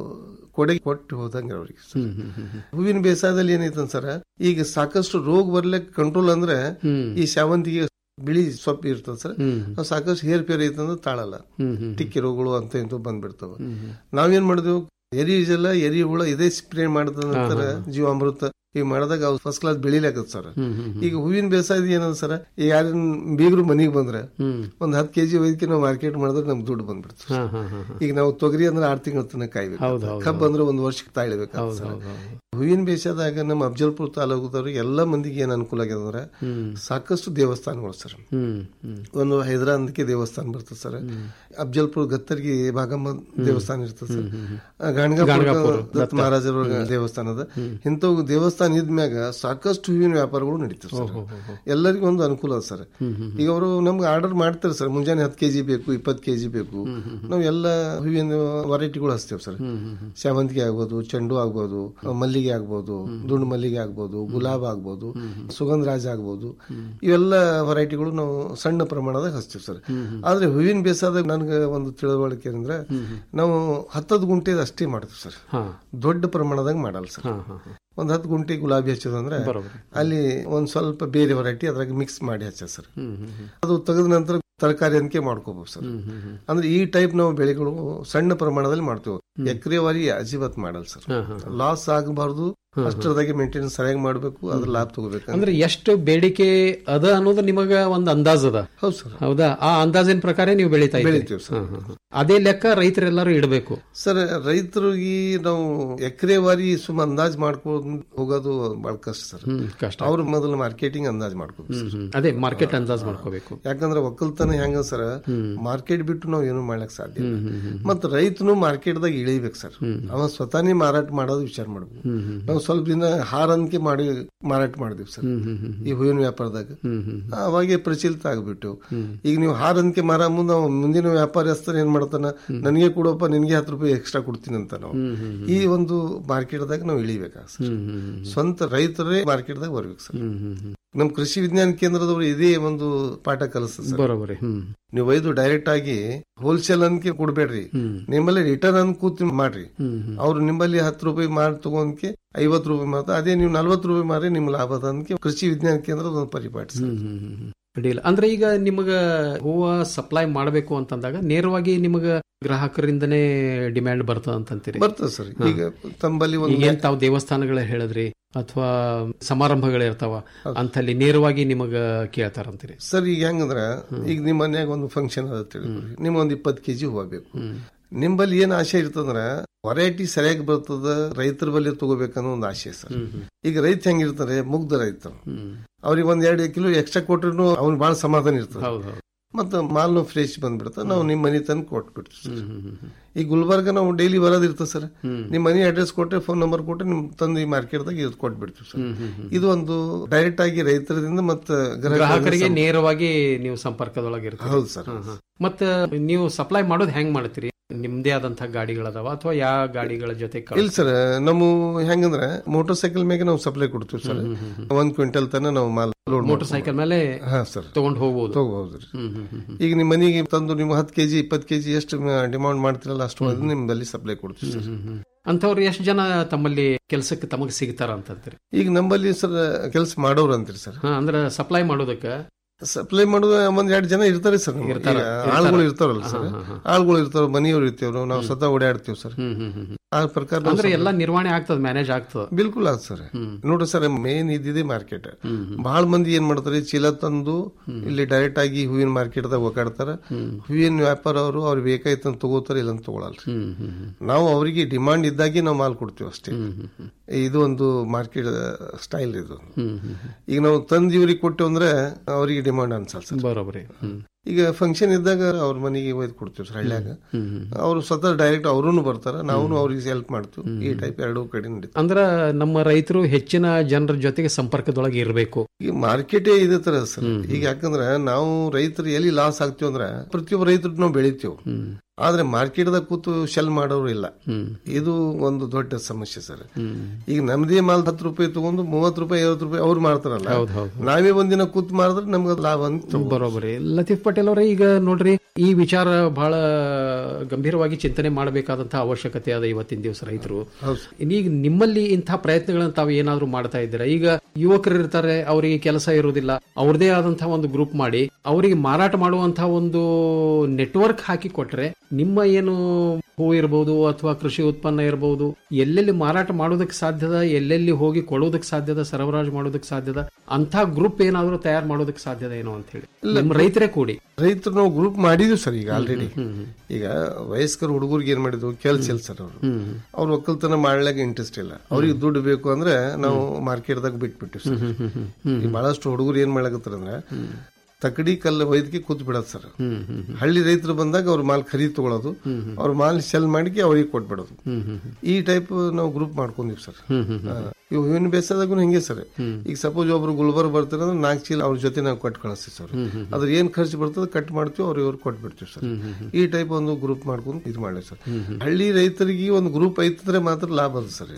ಕೊಡುಗೆ ಕೊಟ್ಟು ಹೋದಂಗೆ ಅವ್ರಿಗೆ ಸರ್. ಹೂವಿನ ಬೇಸಾಯದಲ್ಲಿ ಏನೈತೆ ಸರ್ ಈಗ ಸಾಕಷ್ಟು ರೋಗ ಬರ್ಲಿಕ್ಕೆ ಕಂಟ್ರೋಲ್ ಅಂದ್ರೆ ಈ ಶಾವಂತಿಗೆ ಬಿಳಿ ಸೊಪ್ಪು ಇರ್ತದೆ ಸರ್ ಅವು ಸಾಕಷ್ಟು ಹೇರ್ ಪೇರ್ ಐತಂದ್ರೆ ತಾಳಲ್ಲ ಟಿಕ್ಕಿ ರೋಗಗಳು ಅಂತ ಇಂತ ಬಂದ್ಬಿಡ್ತಾವ ನಾವೇನ್ ಮಾಡಿದ್ವಿ ಎರಿ ಜಲ ಎರಿ ಹುಳ ಇದೇ ಸ್ಪ್ರೇ ಮಾಡಿದ ನಂತರ ಜೀವಾಮೃತ ಈಗ ಮಾಡಿದಾಗ ಅವು ಫಸ್ಟ್ ಕ್ಲಾಸ್ ಬೆಳಿಲಾಕತ್ ಸರ್ ಈಗ ಹೂವಿನ ಬೇಸಾಯದ ಏನದ ಸರ್ ಈಗ ಯಾರನ್ ಬೀಗರು ಮನಿಗೆ ಬಂದ್ರೆ ಒಂದ್ ಹತ್ತು ಕೆಜಿ ಒಯ್ದಕ್ಕೆ ನಾವು ಮಾರ್ಕೆಟ್ ಮಾಡಿದ್ರೆ ನಮ್ಗೆ ದುಡ್ಡು ಬಂದ್ಬಿಡ್ತು ಹಾ, ಹಾ, ಹಾ, ಹಾ. ಈಗ ನಾವು ತೊಗರಿ ಅಂದ್ರೆ ಆರು ತಿಂಗಳ ತನಕ ಕಾಯ್ಬೇಕು ಹೌದು, ಹೌದು, ಕಬ್ಬು ಅಂದ್ರೆ ಒಂದ್ ವರ್ಷಕ್ಕೆ ತಾಳ್ಬೇಕು ಹೌದು, ಹೌದು, ಹೌದು. ಹೂವಿನ ಬೇಸಾಯದಾಗ ನಮ್ಮ ಅಫಜಲ್ಪುರ ತಾಲೂಕದವ್ರಿಗೆ ಎಲ್ಲ ಮಂದಿಗೆ ಏನ್ ಅನುಕೂಲ ಆಗ್ಯದ ಅಂದ್ರೆ ಸಾಕಷ್ಟು ದೇವಸ್ಥಾನಗಳು ಸರ್ ಹ್ಮ್ ಹ್ಮ್ ಒಂದು ಹೈದರಾಬಾದ್ಗೆ ದೇವಸ್ಥಾನ ಬರ್ತದೆ ಸರ್ ಅಫಜಲ್ಪುರ ಗತ್ತರ್ಗಿ ಭಾಗಮ್ಮ ದೇವಸ್ಥಾನ ಇರ್ತದೆ ಸರ್ ಗಾಣಗಾಪುರ ಗಾಣಗಾಪುರ, ದತ್ತ ದತ್ತ. ಮಹಾರಾಜರ ದೇವಸ್ಥಾನದ ಇಂಥವು ದೇವಸ್ಥಾನ ಇದ್ಮ್ಯಾಗ ಸಾಕಷ್ಟು ಹೂವಿನ ವ್ಯಾಪಾರಗಳು ನಡೀತವೆ ಸರ್ ಎಲ್ಲರಿಗೂ ಒಂದು ಅನುಕೂಲ ಅದ ಸರ್ ಈಗ ಅವರು ನಮ್ಗೆ ಆರ್ಡರ್ ಮಾಡ್ತಾರೆ ಸರ್ ಮುಂಜಾನೆ ಹತ್ತು ಕೆಜಿ ಬೇಕು ಇಪ್ಪತ್ತು ಕೆಜಿ ಬೇಕು ನಾವು ಎಲ್ಲ ಹೂವಿನ ವೆರೈಟಿಗಳು ಹಚ್ತೇವೆ ಸರ್ ಸೇವಂತಿಗೆ ಆಗ್ಬೋದು ಚೆಂಡು ಆಗ್ಬೋದು ಮಲ್ಲಿಗೆ ಆಗ್ಬೋದು ದುಂಡು ಮಲ್ಲಿಗೆ ಆಗ್ಬೋದು ಗುಲಾಬ್ ಆಗ್ಬೋದು ಸುಗಂಧರಾಜ ಆಗ್ಬೋದು ಇವೆಲ್ಲ ವೆರೈಟಿಗಳು ನಾವು ಸಣ್ಣ ಪ್ರಮಾಣದಾಗ ಹಚ್ತೀವಿ ಸರ್ ಆದ್ರೆ ಹೂವಿನ ಬೇಸಾದಾಗ ನನ್ಗೆ ಒಂದು ತಿಳುವಳಿಕೆ ಅಂದ್ರೆ ನಾವು ಹತ್ತತ್ತು ಗುಂಟೆದ ಅಷ್ಟೇ ಮಾಡ್ತೀವಿ ಸರ್ ದೊಡ್ಡ ಪ್ರಮಾಣದಾಗ ಮಾಡಲ್ಲ ಸರ್ ಒಂದ್ ಹತ್ತು ಗುಂಟೆ ಗುಲಾಬಿ ಹಚ್ಚೋದಂದ್ರೆ ಅಲ್ಲಿ ಒಂದ್ ಸ್ವಲ್ಪ ಬೇರೆ ವೆರೈಟಿ ಅದ್ರಾಗ ಮಿಕ್ಸ್ ಮಾಡಿ ಹಚ್ಚ ಸರ್ ಅದು ತೆಗೆದ ನಂತರ ತರಕಾರಿ ಅನ್ಕೆ ಮಾಡ್ಕೋಬಹುದು ಸರ್ ಅಂದ್ರೆ ಈ ಟೈಪ್ ನಾವು ಬೆಳೆಗಳು ಸಣ್ಣ ಪ್ರಮಾಣದಲ್ಲಿ ಮಾಡ್ತೇವೆ ಎಕರೆವಾರಿ ಅಜಿಬತ್ ಮಾಡಲ್ಲ ಸರ್ ಲಾಸ್ ಆಗಬಾರ್ದು ಅಷ್ಟರದಾಗೆ ಮೇಂಟೆನೆನ್ಸ್ ಸರಿಯಾಗಿ ಮಾಡಬೇಕು ಅದ್ರ ಲಾಭ ತಗೋಬೇಕು ಅಂದ್ರೆ ಎಷ್ಟು ಬೇಡಿಕೆ ಅದ ಅನ್ನೋದು ನಿಮಗ ಒಂದು ಅಂದಾಜ್ ಅದ ಹೌದು ಸರ್ ಹೌದಾ ಆ ಅಂದಾಜಿನ ಪ್ರಕಾರ ನೀವು ಬೆಳಿತಾ ಇದ್ದೀರಿ. ಬೆಳಿತೀವಿ ಸರ್. ಹಾ, ಹಾ, ಹಾ. ಅದೇ ಲೆಕ್ಕ ರೈತರೆಲ್ಲರೂ ಇಡಬೇಕು ಸರ್ ರೈತರಿಗೆ ನಾವು ಎಕರೆವಾರಿ ಸುಮ್ಮ ಅಂದಾಜ್ ಮಾಡ್ಕೊಂಡು ಹೋಗೋದು ಬಹಳ ಕಷ್ಟ ಸರ್ ಕಷ್ಟ ಅವ್ರು ಮೊದಲು ಮಾರ್ಕೆಟಿಂಗ್ ಅಂದಾಜ್ ಮಾಡ್ಕೋಬೇಕು ಸರ್ ಅದೇ ಮಾರ್ಕೆಟ್ ಅಂದಾಜ್ ಮಾಡ್ಕೋಬೇಕು ಯಾಕಂದ್ರೆ ಒಕ್ಕಲ್ತನ ಹೆಂಗ ಸರ್ ಮಾರ್ಕೆಟ್ ಬಿಟ್ಟು ನಾವು ಏನು ಮಾಡ್ಲಕ್ ಸಾಧ್ಯ ಇಲ್ಲ ಮತ್ತ ರೈತನು ಮಾರ್ಕೆಟ್ ದಾಗ ಇಳಿಬೇಕು ಸರ್ ಅವ ಸ್ವತಃನೇ ಮಾರಾಟ ಮಾಡೋದು ವಿಚಾರ ಮಾಡ್ಬೇಕು ನಾವು ಸ್ವಲ್ಪ ದಿನ ಹಾರನ್ಕೆ ಮಾಡಿ ಮಾರಾಟ ಮಾಡಿದ್ವಿ ಸರ್ ಈ ಹೂವಿನ ವ್ಯಾಪಾರದಾಗ ಅವಾಗೆ ಪ್ರಚಲಿತ ಆಗ್ಬಿಟ್ಟು ಈಗ ನೀವು ಹಾರನ್ಕೆ ಮಾರ ಮುಂದೆ ಅವ ಮುಂದಿನ ವ್ಯಾಪಾರಸ್ಥರು ಏನ್ ಮಾಡ್ತಾನ ನನಗೆ ಕೊಡಪ್ಪ ನಿನ್ಗೆ ಹತ್ತು ರೂಪಾಯಿ ಎಕ್ಸ್ಟ್ರಾ ಕೊಡ್ತೀನಿ ಅಂತ ನಾವು ಈ ಒಂದು ಮಾರ್ಕೆಟ್ದಾಗ ನಾವು ಇಳಿಬೇಕಾಗ ಸರ್ ಸ್ವಂತ ರೈತರೇ ಮಾರ್ಕೆಟ್ದಾಗ ಬರ್ಬೇಕು ಸರ್ ನಮ್ ಕೃಷಿ ವಿಜ್ಞಾನ ಕೇಂದ್ರದವರು ಇದೇ ಒಂದು ಪಾಠ ಕಲಿಸ್ತದೆ ಸರ್ ಬರೋಬರಿ ಹ್ಮ್ ನೀವು ಒಯ್ದು ಡೈರೆಕ್ಟ್ ಆಗಿ ಹೋಲ್ಸೇಲ್ ಅನ್ಕೆ ಕೊಡ್ಬೇಡ್ರಿ ನಿಮ್ಮಲ್ಲಿ ರಿಟರ್ನ್ ಅನ್ ಕೂತ್ ಮಾಡ್ರಿ ಅವ್ರು ನಿಮ್ಮಲ್ಲಿ ಹತ್ತು ರೂಪಾಯಿ ಮಾರಿ ತಗೊಂಡ್ಕೆ ಐವತ್ತು ರೂಪಾಯಿ ಮಾತ್ರ ಅದೇ ನೀವು ನಲ್ವತ್ತು ರೂಪಾಯಿ ಮಾರಿ ನಿಮ್ ಲಾಭದ ಅನ್ಕೆ ಕೃಷಿ ವಿಜ್ಞಾನ ಕೇಂದ್ರದ ಒಂದು ಪರಿಪಾಠ ಸರ್. ಅಡ್ಡಿಲ್ಲ ಅಂದ್ರೆ ಈಗ ನಿಮಗ ಹೂವ ಸಪ್ಲೈ ಮಾಡಬೇಕು ಅಂತಂದಾಗ ನೇರವಾಗಿ ನಿಮಗ ಗ್ರಾಹಕರಿಂದನೇ ಡಿಮ್ಯಾಂಡ್ ಬರ್ತದ ಅಂತಂತೀರಿ ಬರ್ತದೆ ಸರ್ ಈಗ ತಮ್ಮಲ್ಲಿ ಒಂದು ಈಗ ತಾವು ದೇವಸ್ಥಾನಗಳ ಹೇಳಿದ್ರಿ ಅಥವಾ ಸಮಾರಂಭಗಳಿರ್ತಾವ ಅಂತಲ್ಲಿ ನೇರವಾಗಿ ನಿಮಗ ಕೇಳ್ತಾರಂತೀರಿ ಸರ್ ಈಗ ಹೆಂಗಂದ್ರ ಈಗ ನಿಮ್ಮ ಮನ್ಯಾಗ ಒಂದು ಫಂಕ್ಷನ್ ಅದ ತಿಳಿದ್ರಿ ನಿಮ್ ಒಂದ್ ಇಪ್ಪತ್ತು ಕೆಜಿ ಹೂವ ಬೇಕು ನಿಂಬಲ್ಲಿ ಏನ್ ಆಸೆ ಇರ್ತಂದ್ರ ವೆರೈಟಿ ಸರಿಯಾಗಿ ಬರ್ತದ ರೈತರ ಬಲ್ಲಿ ತಗೋಬೇಕನ್ನೋ ಒಂದು ಆಸೆ ಸರ್ ಈಗ ರೈತ ಹೆಂಗಿರ್ತಾರೆ ಮುಗ್ಧ ರೈತ ಅವ್ರಿಗೆ ಒಂದ್ ಎರಡು ಕಿಲೋ ಎಕ್ಸ್ಟ್ರಾ ಕೊಟ್ರು ಅವ್ನ್ ಬಹಳ ಸಮಾಧಾನ ಇರ್ತದೆ ಮತ್ತ ಮಾಲ್ನು ಫ್ರೆಶ್ ಬಂದ್ಬಿಡ್ತ ನಾವು ನಿಮ್ ಮನಿ ತಂದು ಕೊಟ್ಬಿಡ್ತೀವಿ ಸರ್ ಈ ಗುಲ್ಬರ್ಗ ನಾವು ಡೈಲಿ ಬರೋದಿರ್ತದೆ ಸರ್ ನಿಮ್ ಮನಿ ಅಡ್ರೆಸ್ ಕೊಟ್ರೆ ಫೋನ್ ನಂಬರ್ ಕೊಟ್ರೆ ನಿಮ್ ತಂದು ಈ ಮಾರ್ಕೆಟ್ದಾಗ ಇದು ಕೊಟ್ಬಿಡ್ತೀವಿ ಸರ್ ಇದು ಒಂದು ಡೈರೆಕ್ಟ್ ಆಗಿ ರೈತರದಿಂದ ಮತ್ತ ಗ್ರಾಹಕರಿಗೆ ನೇರವಾಗಿ ನೀವು ಸಂಪರ್ಕದೊಳಗೆ ಹೌದು ಸರ್ ಮತ್ತ ನೀವು ಸಪ್ಲೈ ಮಾಡೋದು ಹೆಂಗ್ ಮಾಡ್ತೀರಿ ನಿಮ್ದೇ ಆದಂತಹ ಗಾಡಿಗಳದಾವ ಅಥವಾ ಯಾವ ಗಾಡಿಗಳ ಜೊತೆ ಕಳ್ಸ್- ಇಲ್ಲ ಸರ್ ನಮ್ಮ ಹೆಂಗಂದ್ರೆ ಮೋಟರ್ ಸೈಕಲ್ ಮೇಲೆ ನಾವು ಸಪ್ಲೈ ಕೊಡ್ತೀವಿ ಸರ್ ಒಂದ್ ಕ್ವಿಂಟಲ್ ತನ ನಾವು ಮಾಲ್ ಲೋಡ್ ಮೋಟರ್ ಸೈಕಲ್ ಮೇಲೆ ಹಾ ಸರ್ ತಗೊಂಡ್ ಹೋಗ್ಬೋದು ತಗೋಬಹುದು ಹ್ಮ್, ಹ್ಮ್, ಹ್ಮ್, ಹ್ಮ್. ಈಗ ನಿಮ್ಮ ಮನೆಗೆ ತಂದು ನೀವು ಹತ್ತು ಕೆಜಿ ಇಪ್ಪತ್ತು ಕೆಜಿ ಎಷ್ಟು ಡಿಮಾಂಡ್ ಮಾಡ್ತಿರಲ್ಲ ಅಷ್ಟು ಅದನ್ನ ನಿಮ್ದಲ್ಲಿ ಸಪ್ಲೈ ಕೊಡ್ತೀವಿ ಸರ್ ಅಂಥವ್ರು ಎಷ್ಟು ಜನ ತಮ್ಮಲ್ಲಿ ಕೆಲಸಕ್ಕೆ ತಮಗೆ ಸಿಗ್ತಾರ ಅಂತಂತೀರಿ ಈಗ ನಮ್ಮಲ್ಲಿ ಸರ್ ಕೆಲಸ ಮಾಡೋರು ಅಂತೀರಿ ಸರ್ ಹಾ ಅಂದ್ರೆ ಸಪ್ಲೈ ಮಾಡೋದಕ್ಕೆ ಸಪ್ಲೈ ಮಾಡೋದು ಒಂದ್ ಎರಡು ಜನ ಇರ್ತಾರೆ ಸರ್ ನಮ್ಗೆ. ಇರ್ತಾರ, ಈಗ ಇರ್ತಾರ. ಆಳ್ಗಳು ಇರ್ತಾರಲ್ಲ ಸರ್ ಹಾ, ಹಾ, ಹಾ. ಆಳ್ಗಳು ಇರ್ತಾರ ಮನೆಯವ್ರು ಇರ್ತೀವ್ರು ನಾವು ಸದಾ ಓಡಾಡ್ತೀವಿ ಸರ್ ಹ್ಮ್, ಹ್ಮ್, ಹ್ಮ್, ಹ್ಮ್. ಆ ಪ್ರಕಾರ ನಾವು ಅಂದ್ರೆ ಸ್ವಲ್ಪ- ಎಲ್ಲ ನಿರ್ವಹಣೆ ಆಗ್ತದ ಮ್ಯಾನೇಜ್ ಆಗ್ತದ ಬಿಲ್ಕುಲ್ ಆದ್ ಸರ್ ನೋಡ್ರಿ ಸರ್ ಮೇನ್ ಇದ್ದಿದೆ ಮಾರ್ಕೆಟ್ ಬಹಳ ಮಂದಿ ಏನ್ ಮಾಡ್ತಾರೆ ಚೀಲ ತಂದು ಇಲ್ಲಿ ಡೈರೆಕ್ಟ್ ಆಗಿ ಹೂವಿನ ಮಾರ್ಕೆಟ್ ದಾಗ ಒಕಾಡ್ತಾರ ಹೂವಿನ ವ್ಯಾಪಾರ ಅವರು ಅವ್ರಿಗೆ ಬೇಕಾಯ್ತು ಅಂತ ತಗೋತಾರ ಇಲ್ಲ ಅಂತ ತಗೊಳಲ್ರಿ ನಾವು ಅವರಿಗೆ ಡಿಮಾಂಡ್ ಇದ್ದಾಗೆ ನಾವು ಮಾಲ್ ಕೊಡ್ತೀವಿ ಅಷ್ಟೇ ಇದು ಒಂದು ಮಾರ್ಕೆಟ್ ಸ್ಟೈಲ್ ಇದು ಈಗ ನಾವು ತಂದು ಇವ್ರಿಗೆ ಕೊಟ್ಟು ಅಂದ್ರೆ ಅವರಿಗೆ ಡಿಮಾಂಡ್ ಅನ್ಸಲ್ಲ ಸರ್ ಬರೋಬ್ರಿ ಈಗ ಫಂಕ್ಷನ್ ಇದ್ದಾಗ ಅವ್ರ ಮನೆಗೆ ಒಯ್ದು ಕೊಡ್ತೀವಿ ಸರ್ ಹಳ್ಳ್ಯಾಗ ಅವರು ಸ್ವತಃ ಡೈರೆಕ್ಟ್ ಅವ್ರೂ ಬರ್ತಾರ ನಾವು ಅವ್ರಿಗೆ ಹೆಲ್ಪ್ ಮಾಡ್ತೀವಿ ಈ ಟೈಪ್ ಎರಡೂ ಕಡೆ ನಡೀತದೆ ಅಂದ್ರ ನಮ್ಮ ರೈತರು ಹೆಚ್ಚಿನ ಜನರ ಜೊತೆಗೆ ಸಂಪರ್ಕದೊಳಗೆ ಇರಬೇಕು ಈಗ ಮಾರ್ಕೆಟೇ ಇದೇ ತರ ಸರ್ ಈಗ ಯಾಕಂದ್ರೆ ನಾವು ರೈತರು ಎಲ್ಲಿ ಲಾಸ್ ಆಗ್ತೀವಿ ಅಂದ್ರೆ ಪ್ರತಿಯೊಬ್ಬ ರೈತರು ನಾವು ಬೆಳಿತೀವಿ ಆದ್ರೆ ಮಾರ್ಕೆಟ್ದಾಗ ಕೂತು ಶೆಲ್ ಮಾಡೋರು ಇಲ್ಲ ಇದು ಒಂದು ದೊಡ್ಡ ಸಮಸ್ಯೆ ಸರ್ ಈಗ ನಮ್ದೇ ಮಾಲ್ ಹತ್ತು ರೂಪಾಯಿ ತಗೊಂಡು ಮೂವತ್ತು ರೂಪಾಯಿ ಐವತ್ತು ರೂಪಾಯಿ ಅವ್ರು ಮಾರ್ತಾರಲ್ಲ ಹೌದ್ ಹೌದ್ ನಾವೇ ಒಂದಿನ ಕೂತ್ ಮಾರಿದ್ರೆ ನಮ್ಗೆ ಅದು ಲಾಭ ಅಂತ ಬರೋಬರಿ ಲತೀಫ್ ಪಟೇಲ್ ಅವರೇ ಈಗ ನೋಡ್ರಿ ಈ ವಿಚಾರ ಬಹಳ ಗಂಭೀರವಾಗಿ ಚಿಂತನೆ ಮಾಡಬೇಕಾದಂತಹ ಅವಶ್ಯಕತೆ ಅದ ಇವತ್ತಿನ ದಿವಸ ರೈತರು ಈಗ ನಿಮ್ಮಲ್ಲಿ ಇಂತಹ ಪ್ರಯತ್ನಗಳನ್ನ ತಾವು ಏನಾದ್ರು ಮಾಡ್ತಾ ಇದ್ದೀರಾ ಈಗ ಯುವಕರು ಇರ್ತಾರೆ ಅವರಿಗೆ ಕೆಲಸ ಇರುವುದಿಲ್ಲ ಅವ್ರದೇ ಆದಂತಹ ಒಂದು ಗ್ರೂಪ್ ಮಾಡಿ ಅವರಿಗೆ ಮಾರಾಟ ಮಾಡುವಂತಹ ಒಂದು ನೆಟ್ವರ್ಕ್ ಹಾಕಿ ಕೊಟ್ರೆ ನಿಮ್ಮ ಏನು ಹೂ ಇರಬಹುದು ಅಥವಾ ಕೃಷಿ ಉತ್ಪನ್ನ ಇರಬಹುದು ಎಲ್ಲೆಲ್ಲಿ ಮಾರಾಟ ಮಾಡೋದಕ್ಕೆ ಸಾಧ್ಯದ ಎಲ್ಲೆಲ್ಲಿ ಹೋಗಿ ಕೊಡೋದಕ್ಕೆ ಸಾಧ್ಯದ ಸರಬರಾಜು ಮಾಡೋದಕ್ಕೆ ಸಾಧ್ಯದ ಅಂತ ಗ್ರೂಪ್ ಏನಾದ್ರು ತಯಾರು ಮಾಡೋದಕ್ಕೆ ಸಾಧ್ಯದ ಏನೋ ಅಂತ ಹೇಳಿ ನಿಮ್ಮ ರೈತರೇ ಕೂಡಿ ರೈತರು ನಾವು ಗ್ರೂಪ್ ಮಾಡಿದ್ವಿ ಸರ್ ಈಗ ಆಲ್ರೆಡಿ ಈಗ ವಯಸ್ಕರ ಹುಡುಗರಿಗೆ ಏನ್ ಮಾಡಿದ್ವು ಕೆಲ್ಸ ಇಲ್ಲ ಸರ್ ಅವರು ಅವ್ರು ಒಕ್ಕಲ್ತನ ಮಾಡ್ಲಾಗ ಇಂಟ್ರೆಸ್ಟ್ ಇಲ್ಲ ಅವ್ರಿಗೆ ದುಡ್ಡು ಬೇಕು ಅಂದ್ರೆ ನಾವು ಮಾರ್ಕೆಟ್ದಾಗ ಬಿಟ್ಬಿಟ್ಟಿವಿ ಸರ್ ಈಗ ಬಹಳಷ್ಟು ಹುಡುಗರು ಏನ್ ಮಾಡ್ಲಾಕತ್ತಾರ ಅಂದ್ರೆ ತಕಡಿ ಕಲ್ಲು ಒಯ್ದಕ್ಕೆ ಕೂತ್ ಬಿಡೋದು ಸರ್ ಹಳ್ಳಿ ರೈತರು ಬಂದಾಗ ಅವ್ರ ಮಾಲ್ ಖರೀದಿ ತಗೊಳ್ಳೋದು ಅವ್ರ ಮಾಲ್ ಸೆಲ್ ಮಾಡಿ ಅವ್ರಿಗೆ ಕೊಟ್ಬಿಡೋದು ಈ ಟೈಪ್ ನಾವು ಗ್ರೂಪ್ ಮಾಡ್ಕೊಂಡಿವಿ ಸರ್ ಹಾ. ಇವ್ ಹೂವಿನ ಬೇಸಾದಾಗೂ ಹಿಂಗೆ ಸರ್ ಈಗ ಸಪೋಸ್ ಒಬ್ರು ಗುಲ್ಬರ್ಗ ಬರ್ತಾರೆ ಅಂದ್ರೆ ನಾಲ್ಕು ಚೀಲ ಅವ್ರ ಜೊತೆ ನಾವು ಕೊಟ್ಟು ಕಳಿಸ್ತೀವಿ ಸರ್ ಅದ್ರ ಏನ್ ಖರ್ಚು ಬರ್ತದೆ ಕಟ್ ಮಾಡ್ತೀವಿ ಅವ್ರಿಗೆ ಅವ್ರು ಕೊಟ್ಬಿಡ್ತೀವಿ ಸರ್ ಈ ಟೈಪ್ ಒಂದು ಗ್ರೂಪ್ ಮಾಡ್ಕೊಂಡು ಇದು ಮಾಡಿ ಸರ್ ಹಳ್ಳಿ ರೈತರಿಗೆ ಒಂದು ಗ್ರೂಪ್ ಐತಂದ್ರೆ ಮಾತ್ರ ಲಾಭ ಅದ ಸರ್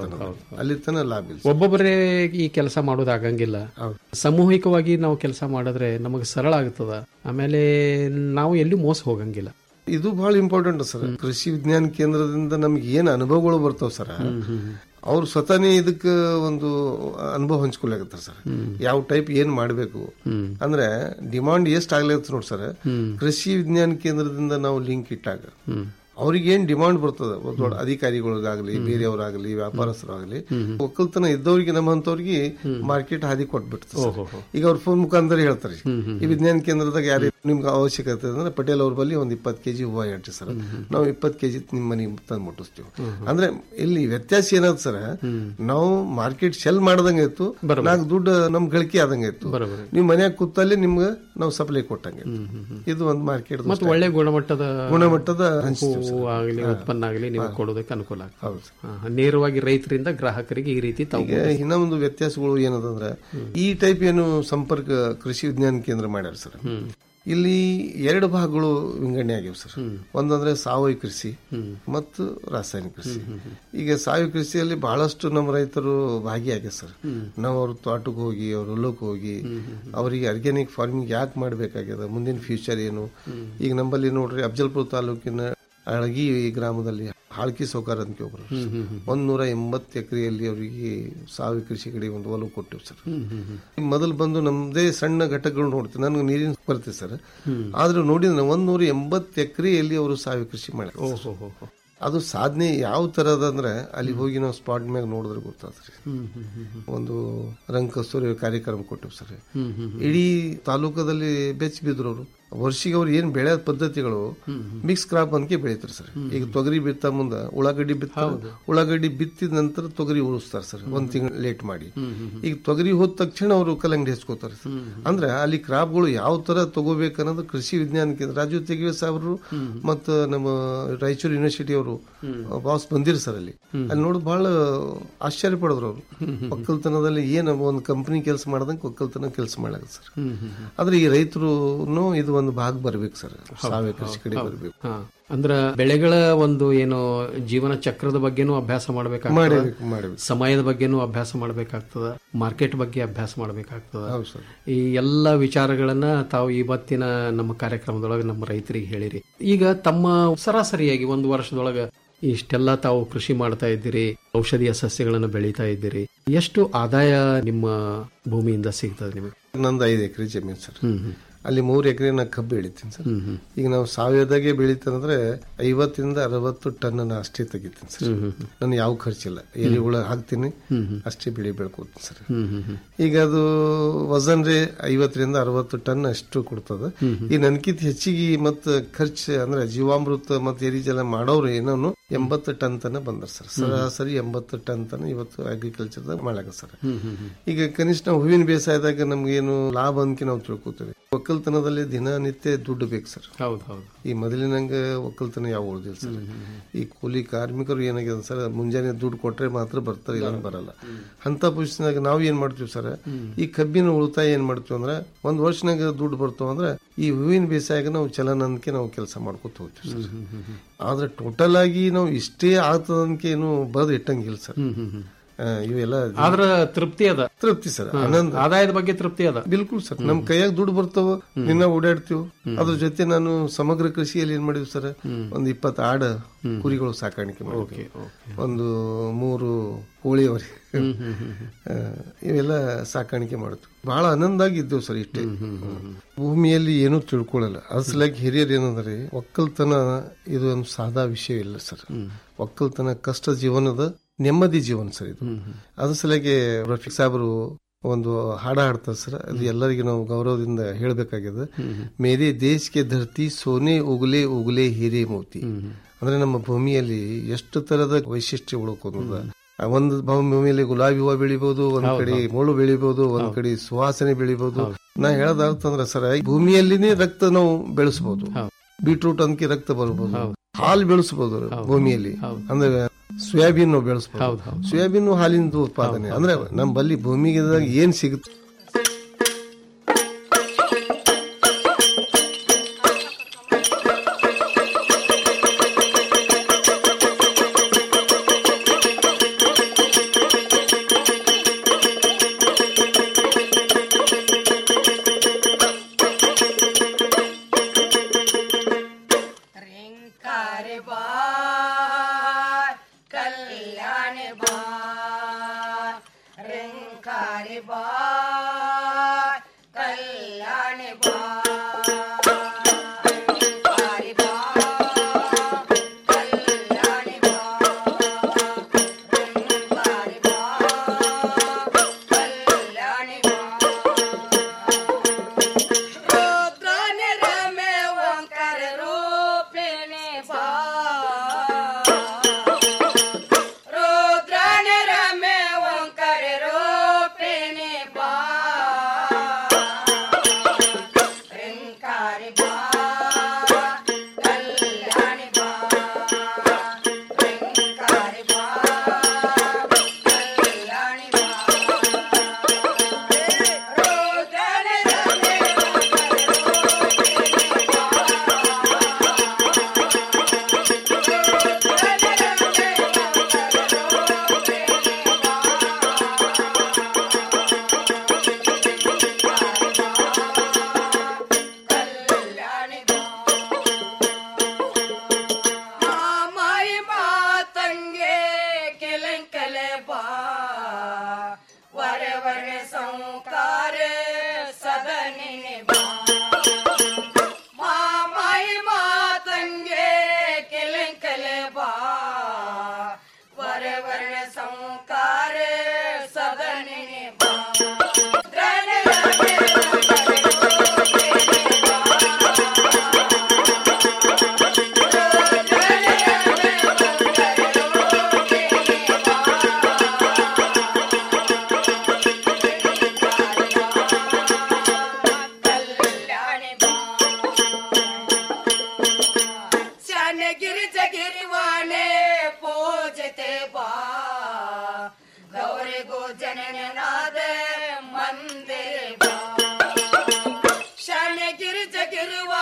ಅಲ್ಲಿ ತನ ಲಾಭ ಇಲ್ಲ ಒಬ್ಬೊಬ್ಬರೇ ಈ ಕೆಲಸ ಮಾಡೋದು ಆಗಂಗಿಲ್ಲ ಸಾಮೂಹಿಕವಾಗಿ ನಾವು ಕೆಲಸ ಮಾಡಿದ್ರೆ ನಮಗೆ ಸರಳ ಆಗ್ತದ ಆಮೇಲೆ ನಾವು ಎಲ್ಲಿ ಮೋಸ ಹೋಗಂಗಿಲ್ಲ ಇದು ಬಹಳ ಇಂಪಾರ್ಟೆಂಟ್ ಸರ್ ಕೃಷಿ ವಿಜ್ಞಾನ ಕೇಂದ್ರದಿಂದ ನಮ್ಗೆ ಏನ್ ಅನುಭವಗಳು ಬರ್ತಾವ ಸರ್ ಅವ್ರು ಸ್ವತಃನೇ ಇದಕ್ಕ ಒಂದು ಅನುಭವ ಹಂಚ್ಕೊಳಕತ್ತಾರ ಸರ್ ಯಾವ ಟೈಪ್ ಏನ್ ಮಾಡ್ಬೇಕು ಅಂದ್ರೆ ಡಿಮಾಂಡ್ ಎಷ್ಟ್ ಆಗ್ಲತ್ತ ನೋಡಿ ಸರ್ ಕೃಷಿ ವಿಜ್ಞಾನ ಕೇಂದ್ರದಿಂದ ನಾವು ಲಿಂಕ್ ಇಟ್ಟಾಗ ಅವ್ರಿಗೆ ಏನ್ ಡಿಮಾಂಡ್ ಬರ್ತದ ದೊಡ್ಡ ಅಧಿಕಾರಿಗಳಿಗಾಗ್ಲಿ ಬೇರೆಯವರಾಗ್ಲಿ ವ್ಯಾಪಾರಸ್ಥರಾಗ್ಲಿ ಒಕ್ಕಲ್ತನ ಇದ್ದವ್ರಿಗೆ ನಮ್ಮಂತವ್ರಿಗೆ ಮಾರ್ಕೆಟ್ ಹಾದಿ ಕೊಟ್ಬಿಡ್ತದೆ ಸರ್. ಈಗ ಅವ್ರ ಫೋನ್ ಮುಖಾಂತರ ಹೇಳ್ತಾರೆ ಈ ವಿಜ್ಞಾನ ಕೇಂದ್ರದಾಗ ಯಾರು ನಿಮ್ಗೆ ಅವಶ್ಯಕತೆ ಅಂದ್ರೆ ಪಟೇಲ್ ಅವ್ರ ಬಳಿ ಒಂದ್ ಇಪ್ಪತ್ತು ಕೆಜಿ ಹೂವ ಹೇಳ್ರಿ ಸರ್ ನಾವು ಇಪ್ಪತ್ತು ಕೆಜಿ ನಿಮ್ ಮನೆಗೆ ತಂದು ಮುಟ್ಟಿಸ್ತೀವಿ ಅಂದ್ರೆ ಇಲ್ಲಿ ವ್ಯತ್ಯಾಸ ಏನಾದ್ ಸರ್ ನಾವು ಮಾರ್ಕೆಟ್ ಸೆಲ್ ಮಾಡ್ದಂಗೆ ಇತ್ತು ನಾಲ್ಕು ದುಡ್ಡು ನಮ್ ಗಳಿಕೆ ಆದಂಗೆ ಇತ್ತು ನೀವು ಮನ್ಯಾಗ ಕೂತಲ್ಲಿ ನಿಮ್ಗೆ ನಾವು ಸಪ್ಲೈ ಕೊಟ್ಟಂಗೆ ಇತ್ತು. ಇದು ಒಂದು ಮಾರ್ಕೆಟ್ ಮತ್ತು ಒಳ್ಳೆ ಗುಣಮಟ್ಟದ ಗುಣಮಟ್ಟದ ಹಂಚ್ತೀವಿ ಸರ್. ಹೂವು ಆಗಲಿ ಉತ್ಪನ್ನ ಆಗಲಿ ನೀವು ಕೊಡೋದಕ್ಕೆ ಅನುಕೂಲ ಆಗ್ತದೆ ಹಾ, ನೇರವಾಗಿ ರೈತರಿಂದ ಗ್ರಾಹಕರಿಗೆ ಈ ರೀತಿ ತಾವು ಈಗ ಇನ್ನೊಂದು ವ್ಯತ್ಯಾಸಗಳು ಏನದಂದ್ರೆ ಈ ಟೈಪ್ ಏನು ಸಂಪರ್ಕ ಕೃಷಿ ವಿಜ್ಞಾನ ಕೇಂದ್ರ ಮಾಡ್ಯಾರ ಸರ್ ಇಲ್ಲಿ ಎರಡು ಭಾಗಗಳು ವಿಂಗಡಣೆ ಆಗ್ಯಾವ ಸರ್ ಒಂದಂದ್ರೆ ಸಾವಯವ ಕೃಷಿ ಮತ್ತು ರಾಸಾಯನಿಕ ಕೃಷಿ ಈಗ ಸಾವಯವ ಕೃಷಿಯಲ್ಲಿ ಬಹಳಷ್ಟು ನಮ್ಮ ರೈತರು ಭಾಗಿಯಾಗ್ಯಾರ ಸರ್ ನಾವು ಅವ್ರ ತೋಟಕ್ಕೆ ಹೋಗಿ ಅವ್ರ ಹೊಲಕ್ಕೆ ಹೋಗಿ ಅವರಿಗೆ ಆರ್ಗ್ಯಾನಿಕ್ ಫಾರ್ಮಿಂಗ್ ಯಾಕೆ ಮಾಡ್ಬೇಕಾಗ್ಯದ ಮುಂದಿನ ಫ್ಯೂಚರ್ ಏನು ಈಗ ನಂಬಲ್ಲಿ ನೋಡ್ರಿ ಅಫಜಲ್ಪುರ ತಾಲೂಕಿನ ಅಳಗಿ ಗ್ರಾಮದಲ್ಲಿ ಹಾಳ್ಕಿ ಸೌಕಾರ ಅಂತ ಒಬ್ರು ಒಂದ್ ನೂರ ಎಂಬತ್ತು ಎಕರೆಯಲ್ಲಿ ಅವರಿಗೆ ಸಾವಯವ ಕೃಷಿ ಕಡೆ ಒಂದು ಒಲವು ಕೊಟ್ಟಿವಿ ಸರ್ ಮೊದಲು ಬಂದು ನಮ್ದೇ ಸಣ್ಣ ಘಟಕಗಳು ನೋಡ್ತೀವಿ ನನಗೆ ನೀರಿನ ಬರ್ತದೆ ಸರ್ ಆದ್ರೂ ನೋಡಿದ್ರೆ ಒಂದ್ ನೂರ ಎಂಬತ್ತು ಎಕರೆಯಲ್ಲಿ ಅವರು ಸಾವಯವ ಕೃಷಿ ಮಾಡ್ತಾರೆ ಅದು ಸಾಧನೆ ಯಾವ ತರದ ಅಂದ್ರೆ ಅಲ್ಲಿ ಹೋಗಿ ನಾವು ಸ್ಪಾಟ್ ಮ್ಯಾಗ ನೋಡಿದ್ರೆ ಗೊತ್ತಾದ್ರಿ ಒಂದು ರಂಗ ಕಸ್ತೂರಿ ಕಾರ್ಯಕ್ರಮ ಕೊಟ್ಟಿವಿ ಸರ್ ಇಡೀ ತಾಲೂಕದಲ್ಲಿ ಬೆಚ್ಚ ಬಿದ್ರು ಅವರು ವರ್ಷಿಗೆ ಅವ್ರು ಏನ್ ಬೆಳೆ ಪದ್ಧತಿಗಳು ಮಿಕ್ಸ್ ಕ್ರಾಪ್ ಅನ್ಕೆ ಬೆಳಿತಾರೆ ಸರ್ ಈಗ ತೊಗರಿ ಬಿತ್ತ ಮುಂದ ಉಳ್ಳಾಗಡ್ಡಿ ಬಿತ್ತ ಉಳ್ಳಾಗಡ್ಡಿ ಬಿತ್ತಿದ ನಂತರ ತೊಗರಿ ಉಳಿಸ್ತಾರೆ ಸರ್ ಒಂದ್ ತಿಂಗಳು ಲೇಟ್ ಮಾಡಿ ಈಗ ತೊಗರಿ ಹೋದ ತಕ್ಷಣ ಅವರು ಕಲ್ಲಂಗಡಿ ಹಚ್ಕೋತಾರೆ ಸರ್ ಅಂದ್ರೆ ಅಲ್ಲಿ ಕ್ರಾಪ್ಗಳು ಯಾವ ತರ ತಗೋಬೇಕನ್ನೋದು ಕೃಷಿ ವಿಜ್ಞಾನ ಕೇಂದ್ರ ರಾಜೀವ್ ತೆಗಿವೆ ಸಾಹೇಬರು ಮತ್ತು ನಮ್ಮ ರಾಯಚೂರು ಯೂನಿವರ್ಸಿಟಿ ಅವರು ಬಾಸ್ ಬಂದಿರು ಸರ್ ಅಲ್ಲಿ ಅಲ್ಲಿ ನೋಡಿ ಬಹಳ ಆಶ್ಚರ್ಯ ಪಡಿದ್ರು ಅವರು ಒಕ್ಕಲ್ತನದಲ್ಲಿ ಏನ್ ಒಂದು ಕಂಪನಿ ಕೆಲಸ ಮಾಡ್ದಂಗೆ ಒಕ್ಕಲ್ತನ ಕೆಲಸ ಮಾಡಾಗ ಸರ್ ಆದ್ರೆ ಈ ರೈತರು ಇದು ಒಂದು ಭಾಗ ಬರ್ಬೇಕು ಸರ್ ಸಾವಯವ ಕೃಷಿ ಕಡೆ ಹೌದು. ಬರ್ಬೇಕು ಹಾ. ಅಂದ್ರ ಬೆಳೆಗಳ ಒಂದು ಏನು ಜೀವನ ಚಕ್ರದ ಬಗ್ಗೆನೂ ಅಭ್ಯಾಸ ಮಾಡಬೇಕಾಗ್ತದ ಮಾಡಬೇಕು, ಮಾಡಬೇಕು. ಸಮಯದ ಬಗ್ಗೆನೂ ಅಭ್ಯಾಸ ಮಾಡಬೇಕಾಗ್ತದ ಮಾರ್ಕೆಟ್ ಬಗ್ಗೆ ಅಭ್ಯಾಸ ಮಾಡಬೇಕಾಗ್ತದ ಹೌದು ಸರ್. ಈ ಎಲ್ಲ ವಿಚಾರಗಳನ್ನ ತಾವು ಇವತ್ತಿನ ನಮ್ಮ ಕಾರ್ಯಕ್ರಮದೊಳಗೆ ನಮ್ಮ ರೈತರಿಗೆ ಹೇಳಿರಿ ಈಗ ತಮ್ಮ ಸರಾಸರಿಯಾಗಿ ಒಂದು ವರ್ಷದೊಳಗ ಇಷ್ಟೆಲ್ಲ ತಾವು ಕೃಷಿ ಮಾಡ್ತಾ ಇದ್ದೀರಿ ಔಷಧೀಯ ಸಸ್ಯಗಳನ್ನು ಬೆಳೀತಾ ಇದ್ದೀರಿ ಎಷ್ಟು ಆದಾಯ ನಿಮ್ಮ ಭೂಮಿಯಿಂದ ಸಿಗ್ತದೆ ನಿಮಗೆ ನಂದು ಐದು ಎಕರೆ ಜಮೀನು ಸರ್ ಅಲ್ಲಿ ಮೂರು ಎಕರೆ ನಾ ಕಬ್ಬು ಬೆಳಿತೀನಿ ಸರ್ ಈಗ ನಾವು ಸಾವಯವದಾಗೆ ಬೆಳಿತಂದ್ರೆ ಐವತ್ತರಿಂದ ಅರವತ್ತು ಟನ್ ನಾ ಅಷ್ಟೇ ತೆಗಿತೀನಿ ಸರ್ ನಾನು ಯಾವ ಖರ್ಚಿಲ್ಲ ಎಲೆಗಳು ಹಾಕ್ತೀನಿ ಅಷ್ಟೇ ಬೆಳೆ ಬೆಳ್ಕೊತೀನಿ ಸರ್ ಈಗ ಅದು ವಜನ್ ರೇ ಐವತ್ತರಿಂದ ಅರವತ್ತು ಟನ್ ಅಷ್ಟು ಕೊಡ್ತದ ಈ ನನ್ಕಿಂತ ಹೆಚ್ಚಿಗೆ ಮತ್ತ ಖರ್ಚು ಅಂದ್ರೆ ಜೀವಾಮೃತ ಮತ್ತೆ ಎರಿಜಲ ಮಾಡೋರು ಏನೋ ಎಂಬತ್ತು ಟನ್ ತನ ಬಂದ್ರ ಸರ್ ಸರಾಸರಿ ಎಂಬತ್ತು ಟನ್ ತನ ಇವತ್ತು ಅಗ್ರಿಕಲ್ಚರ್ ಮಾಡಾಕ ಸರ್ ಈಗ ಕನಿಷ್ಠ ನಾವು ಹೂವಿನ ಬೇಸಾಯದಾಗ ನಮ್ಗೇನು ಲಾಭ ಅನ್ಕೆ ನಾವು ತಿಳ್ಕೊತೇವೆ ಒಕ್ಕಲ್ತನದಲ್ಲಿ ದಿನನಿತ್ಯ ದುಡ್ಡು ಬೇಕು ಸರ್ ಹೌದು ಹೌದು ಈ ಮೊದಲಿನಂಗ ಒಕ್ಕಲ್ತನ ಯಾವ ಉಳಿದಿಲ್ಲ ಸರ್ ಈ ಕೂಲಿ ಕಾರ್ಮಿಕರು ಏನಾಗಿದೆ ಸರ್ ಮುಂಜಾನೆ ದುಡ್ಡು ಕೊಟ್ರೆ ಮಾತ್ರ ಬರ್ತಾರೆ ಇಲ್ಲ ಬರಲ್ಲ ಅಂತ ಪೊಸಿಷನ್ಯಾಗ ನಾವು ಏನ್ ಮಾಡ್ತೀವಿ ಸರ್ ಈ ಕಬ್ಬಿನ ಉಳಿತಾಯ ಏನ್ ಮಾಡ್ತೀವಿ ಅಂದ್ರೆ ಒಂದ್ ವರ್ಷನಾಗ ದುಡ್ಡು ಬರ್ತಾವ ಅಂದ್ರೆ ಈ ಹೂವಿನ ಬೇಸಾಯಾಗ ನಾವು ಚಲನಂದಕ್ಕೆ ನಾವು ಕೆಲಸ ಮಾಡ್ಕೊತ ಹೋಗ್ತೀವಿ ಸರ್ ಆದ್ರೆ ಟೋಟಲ್ ಆಗಿ ನಾವು ಇಷ್ಟೇ ಆಗ್ತದಂಕೆ ಏನು ಬದ್ ಇಟ್ಟಂಗಿಲ್ಲ ಸರ್ ಆ, ಇವೆಲ್ಲ ಆದ್ರ ತೃಪ್ತಿ ಅದ ತೃಪ್ತಿ ಸರ್ ಹಾ. ಆನಂದ ಆದಾಯದ ಬಗ್ಗೆ ತೃಪ್ತಿ ಅದ ಬಿಲ್ಕುಲ್ ಸರ್ ನಮ್ ಕೈಯಾಗ ದುಡ್ಡು ಬರ್ತಾವ ದಿನ ಓಡಾಡ್ತೀವಿ ಅದ್ರ ಜೊತೆ ನಾನು ಸಮಗ್ರ ಕೃಷಿಯಲ್ಲಿ ಏನ್ ಮಾಡಿದ್ವಿ ಸರ್ ಒಂದ್ ಇಪ್ಪತ್ತು ಆಡ ಕುರಿಗಳು ಸಾಕಾಣಿಕೆ ಮಾಡಿದ್ವಿ ಒಂದು ಮೂರು ಕೋಳಿಯವರಿ ಇವೆಲ್ಲ ಸಾಕಾಣಿಕೆ ಮಾಡ್ತೀವಿ ಬಹಳ ಆನಂದಾಗಿ ಇದ್ದೇವೆ ಸರ್ ಇಷ್ಟೇ ಭೂಮಿಯಲ್ಲಿ ಏನೂ ತಿಳ್ಕೊಳ್ಳಲ್ಲ ಅಸಲಾಗಿ ಹಿರಿಯರು ಏನಂದ್ರೆ ಒಕ್ಕಲ್ತನ ಇದು ಒಂದು ಸಾದಾ ವಿಷಯ ಇಲ್ಲ ಸರ್ ಒಕ್ಕಲ್ತನ ಕಷ್ಟ ಜೀವನದ ನೆಮ್ಮದಿ ಜೀವನ ಸರ್ ಇದು ಅದ್ರ ಸಲಗೆ ರಫೀಕ್ ಸಾಹೇಬರು ಒಂದು ಹಾಡ ಹಾಡ್ತಾರೆ ಸರ್ ಅದು ಎಲ್ಲರಿಗೂ ನಾವು ಗೌರವದಿಂದ ಹೇಳಬೇಕಾಗಿದೆ ಮೇರೆ ದೇಶಕ್ಕೆ ಧರ್ತಿ ಸೋನೆ ಉಗುಲೆ ಉಗುಲೆ ಹೀರೆ ಮೋತಿ ಅಂದ್ರೆ ನಮ್ಮ ಭೂಮಿಯಲ್ಲಿ ಎಷ್ಟು ತರದ ವೈಶಿಷ್ಟ್ಯ ಉಳ್ಕೊಂಡ ಒಂದು ಭೂಮಿಯಲ್ಲಿ ಗುಲಾಬಿ ಹೂವ ಬೆಳಿಬಹುದು ಒಂದ್ ಹೌದು, ಕಡೆ ಹೌದು. ಮುಳ್ಳು ಬೆಳಿಬಹುದು ಒಂದ್ ಕಡೆ ಸುವಾಸನೆ ಬೆಳಿಬಹುದು ನಾ ಹೇಳದ ಅರ್ಥ ಅಂದ್ರೆ ಸರ್ ಈ ಭೂಮಿಯಲ್ಲಿನೇ ರಕ್ತ ನಾವು ಬೆಳೆಸಬಹುದು ಬೀಟ್ರೂಟ್ ಅಂಕಿ ರಕ್ತ ಬರ್ಬೋದು ಹಾಲು ಬೆಳೆಸಬಹುದು ಭೂಮಿಯಲ್ಲಿ ಅಂದ್ರೆ ಸೋಯಾಬೀನ್ ನಾವು ಬೆಳೆಸಬಹುದು ಸೋಯಾಬೀನ್ ಹಾಲಿನ ಉತ್ಪಾದನೆ ಅಂದ್ರೆ ನಮ್ಮ ಬಲ್ಲಿ ಭೂಮಿಗೆ ಏನ್ ಸಿಗುತ್ತೆ रे बा कल्याण बा रंकारे बा कल्याण बा रंकारे बा कल्याण बा रंकारे बा कल्याण बा रुद्रने रमे ओंकार रूपिणे बा रुद्रने रमे ओंकार रूपिणे बा ऋंकार बा कल्याण बा ऋंकार बा कल्याण बा रुद्रने रमे ಮಾಮಾಯಿ ಮಾತಂಗೆ ಕೆಲಂಕಲೆ ಬಾ ವರ ವರ ಸಂಕಾರ ಸದನಿನೆ ಬಾ ಮಾಮಾಯಿ ಮಾತಂಗೆ ಕೆಲಂಕಲೆ ಬಾ ವರ ವರ ಸಂಕಾರ ಸದನಿನೆ ಬಾ ಶಾನಗಿರಿ ಜಗಿರಿವಾನೆ ಪೂಜತೆ ಬಾ ಗೌರಿಗೂ ಜನನಾದ ಮಂದಿರ ಬಾ ಶಾನಗಿರಿ ಜಗಿರುವ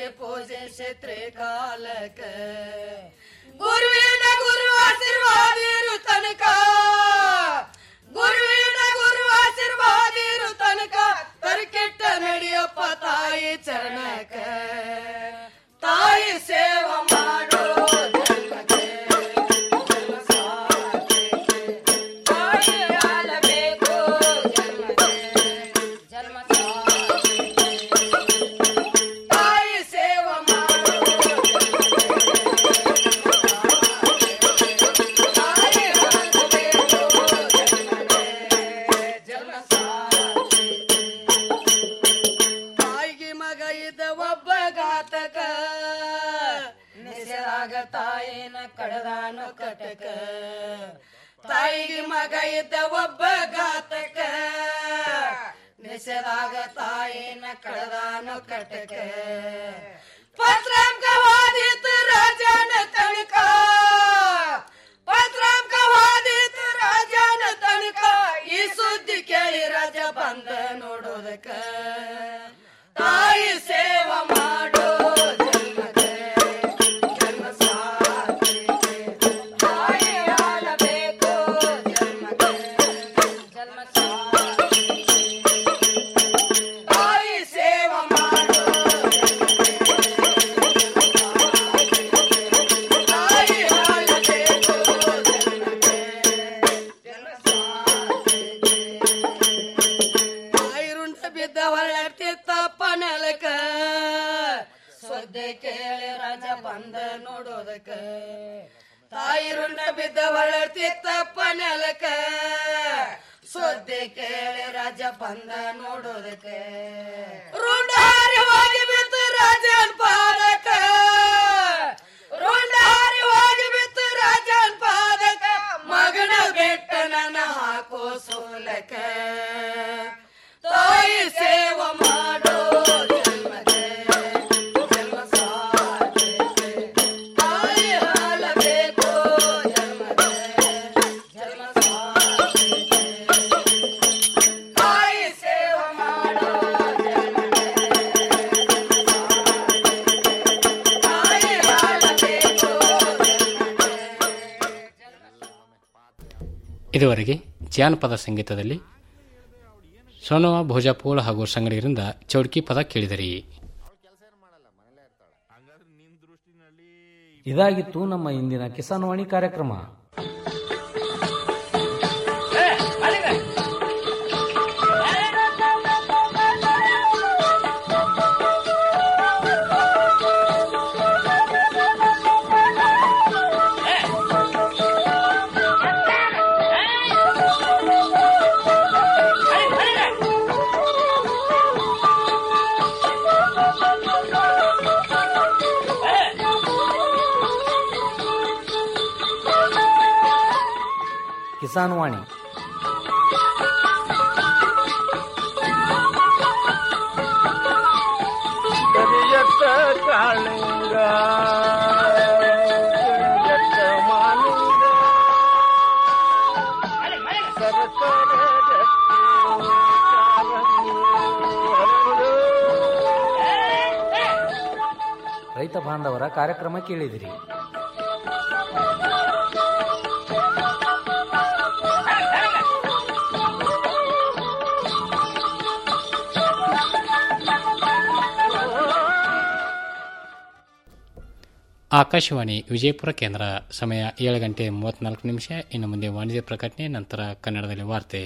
ಪೂಜಿಸಿ ತ್ರಿಕಾಲಕ ಗುರುವಿನ ಗುರು ಆಶೀರ್ವಾದ ಇರು ತನಕ ಗುರುವಿನ ಗುರು ಆಶೀರ್ವಾದ ಇರು ತನಕ ತರಕೆಟ್ಟ ನಡೆಯಪ್ಪ ತಾಯಿ ಚರಣಕ ತಾಯಿ ಸೇವ ಮಾಡೋ ಜನ್ಮಕ್ಕೆ ಜನ್ಮ ಸಾರ್ಥಕ್ಕೆ. ತಾಯಿ ಆಳಬೇಕು ಜನ್ಮಕ್ಕೆ ಜನ್ಮ ಸಾರ್ಥಕ್ಕೆ. ತಾಯಿ ಸೇವ ಮಾಡೋ ತಾಯಿ ಆಳಬೇಕು ಜನ್ಮಕ್ಕೆ ಜನ್ಮ ಸಾರ್ಥಕ್ಕೆ. ತಾಯಿಗೆ ಮಗ ಇದ್ದ ಒಬ್ಬ ಘಾತಕ ನಿಸರಾಗ ತಾಯಿನ ಕಡದಾನು ಕಟಕ ತಾಯಿಗೆ ಮಗ ಇದ್ದ ಒಬ್ಬ ಘಾತಕ ನಿಸರಾಗ ತಾಯಿನ ಕಡದಾನು ಕಟಕ ಪತ್ರಾಂಕ ವಾದಿತ ರಾಜನ ತನಕ ಪತ್ರಾಂಕ ವಾದಿತ ರಾಜನ ತನಕ ಈ ಸುದ್ದಿ ಕೇಳಿ ರಾಜ ಬಂದ ನೋಡೋದಕ್ಕ ತಾಯಿ ಸೇವ ಮಾಡೋ ಜನ್ಮಕ್ಕೆ ಜನ್ಮ ಸಾರ್ಥಕ್ಕೆ. ತಾಯಿ ಆಳಬೇಕು ಜನ್ಮಕ್ಕೆ ಜನ್ಮ ಸಾರ್ಥಕ್ಕೆ. ತಾಯಿ ಸೇವ ಮಾಡೋ ತಾಯಿ ಆಳಬೇಕು ಜನ್ಮಕ್ಕೆ ಜನ್ಮ ಸಾರ್ಥಕ್ಕೆ. ಐರುಂಡ ಬಿದ್ದ ಹೊರಟಿತ್ತಪ್ಪ ನೆಲಕ ಸೊದ್ದೆ ಕೇಳಿ ರಾಜ ಬಂದ ನೋಡೋದಕ್ಕ ತಾಯಿ ರುಂಡ ಬಿದ್ದ ಹೊರಟಿತ್ತಪ್ಪ ನೆಲಕ ಸೊದ್ದೆ ಕೇಳಿ ರಾಜ ಬಂದ ನೋಡೋದಕ್ಕ ರುಂಡಾರಿ ಹೋಗಿ ಬಿತ್ತು ರಾಜನ್ ಪಾದಕ ರುಂಡಾರಿ ಹೋಗಿ ಬಿತ್ತು ರಾಜನ್ ಪಾದಕ ಮಗನ ಬೆಟ್ಟ ನನ್ನ ಹಾಕೋ ಸೋಲಕ ತಾಯಿ ಸೇವ ಮಾಡೋ ಜನ್ಮಕ್ಕೆ ಜನ್ಮ ಸಾರ್ಥಕ್ಕೆ. ತಾಯಿ ಹಾಳಬೇಕು ಜನ್ಮಕ್ಕೆ ಜನ್ಮ ಸಾರ್ಥಕ್ಕೆ. ತಾಯಿ ಸೇವ ಮಾಡೋ ತಾಯಿ ಹಾಳಬೇಕು ಇದುವರೆಗೆ ಜಾನಪದ ಸಂಗೀತದಲ್ಲಿ ಸೋನವ ಭೋಜಾಪುರ ಹಾಗೂ ಸಂಗಡಿಗರಿಂದ ಚೌಡ್ಕಿ ಪದ ಕೇಳಿದರಿ ಇದಾಗಿತ್ತು ನಮ್ಮ ಇಂದಿನ ಕಿಸಾನ್ ವಾಣಿ ಕಾರ್ಯಕ್ರಮ ಕಿಸಾನ್ ವಾಣಿ ಕರಿಯತ್ತ ಕಾಳಿಂಗ ಕರಿಯತ್ತ ಮಾಲಿಂಗ ಸರಸರ ಗಟ್ಟಿ ಕಾಲಂಗಿ ಹರಡು. ರೈತ ಬಾಂಧವರ ಕಾರ್ಯಕ್ರಮ ಕೇಳಿದಿರಿ ಆಕಾಶವಾಣಿ ವಿಜಯಪುರ ಕೇಂದ್ರ ಸಮಯ ಏಳು ಗಂಟೆ ಮೂವತ್ನಾಲ್ಕು ನಿಮಿಷ ಇನ್ನು ಮುಂದೆ ವಾಣಿಜ್ಯ ಪ್ರಕಟಣೆ ನಂತರ ಕನ್ನಡದಲ್ಲಿ ವಾರ್ತೆ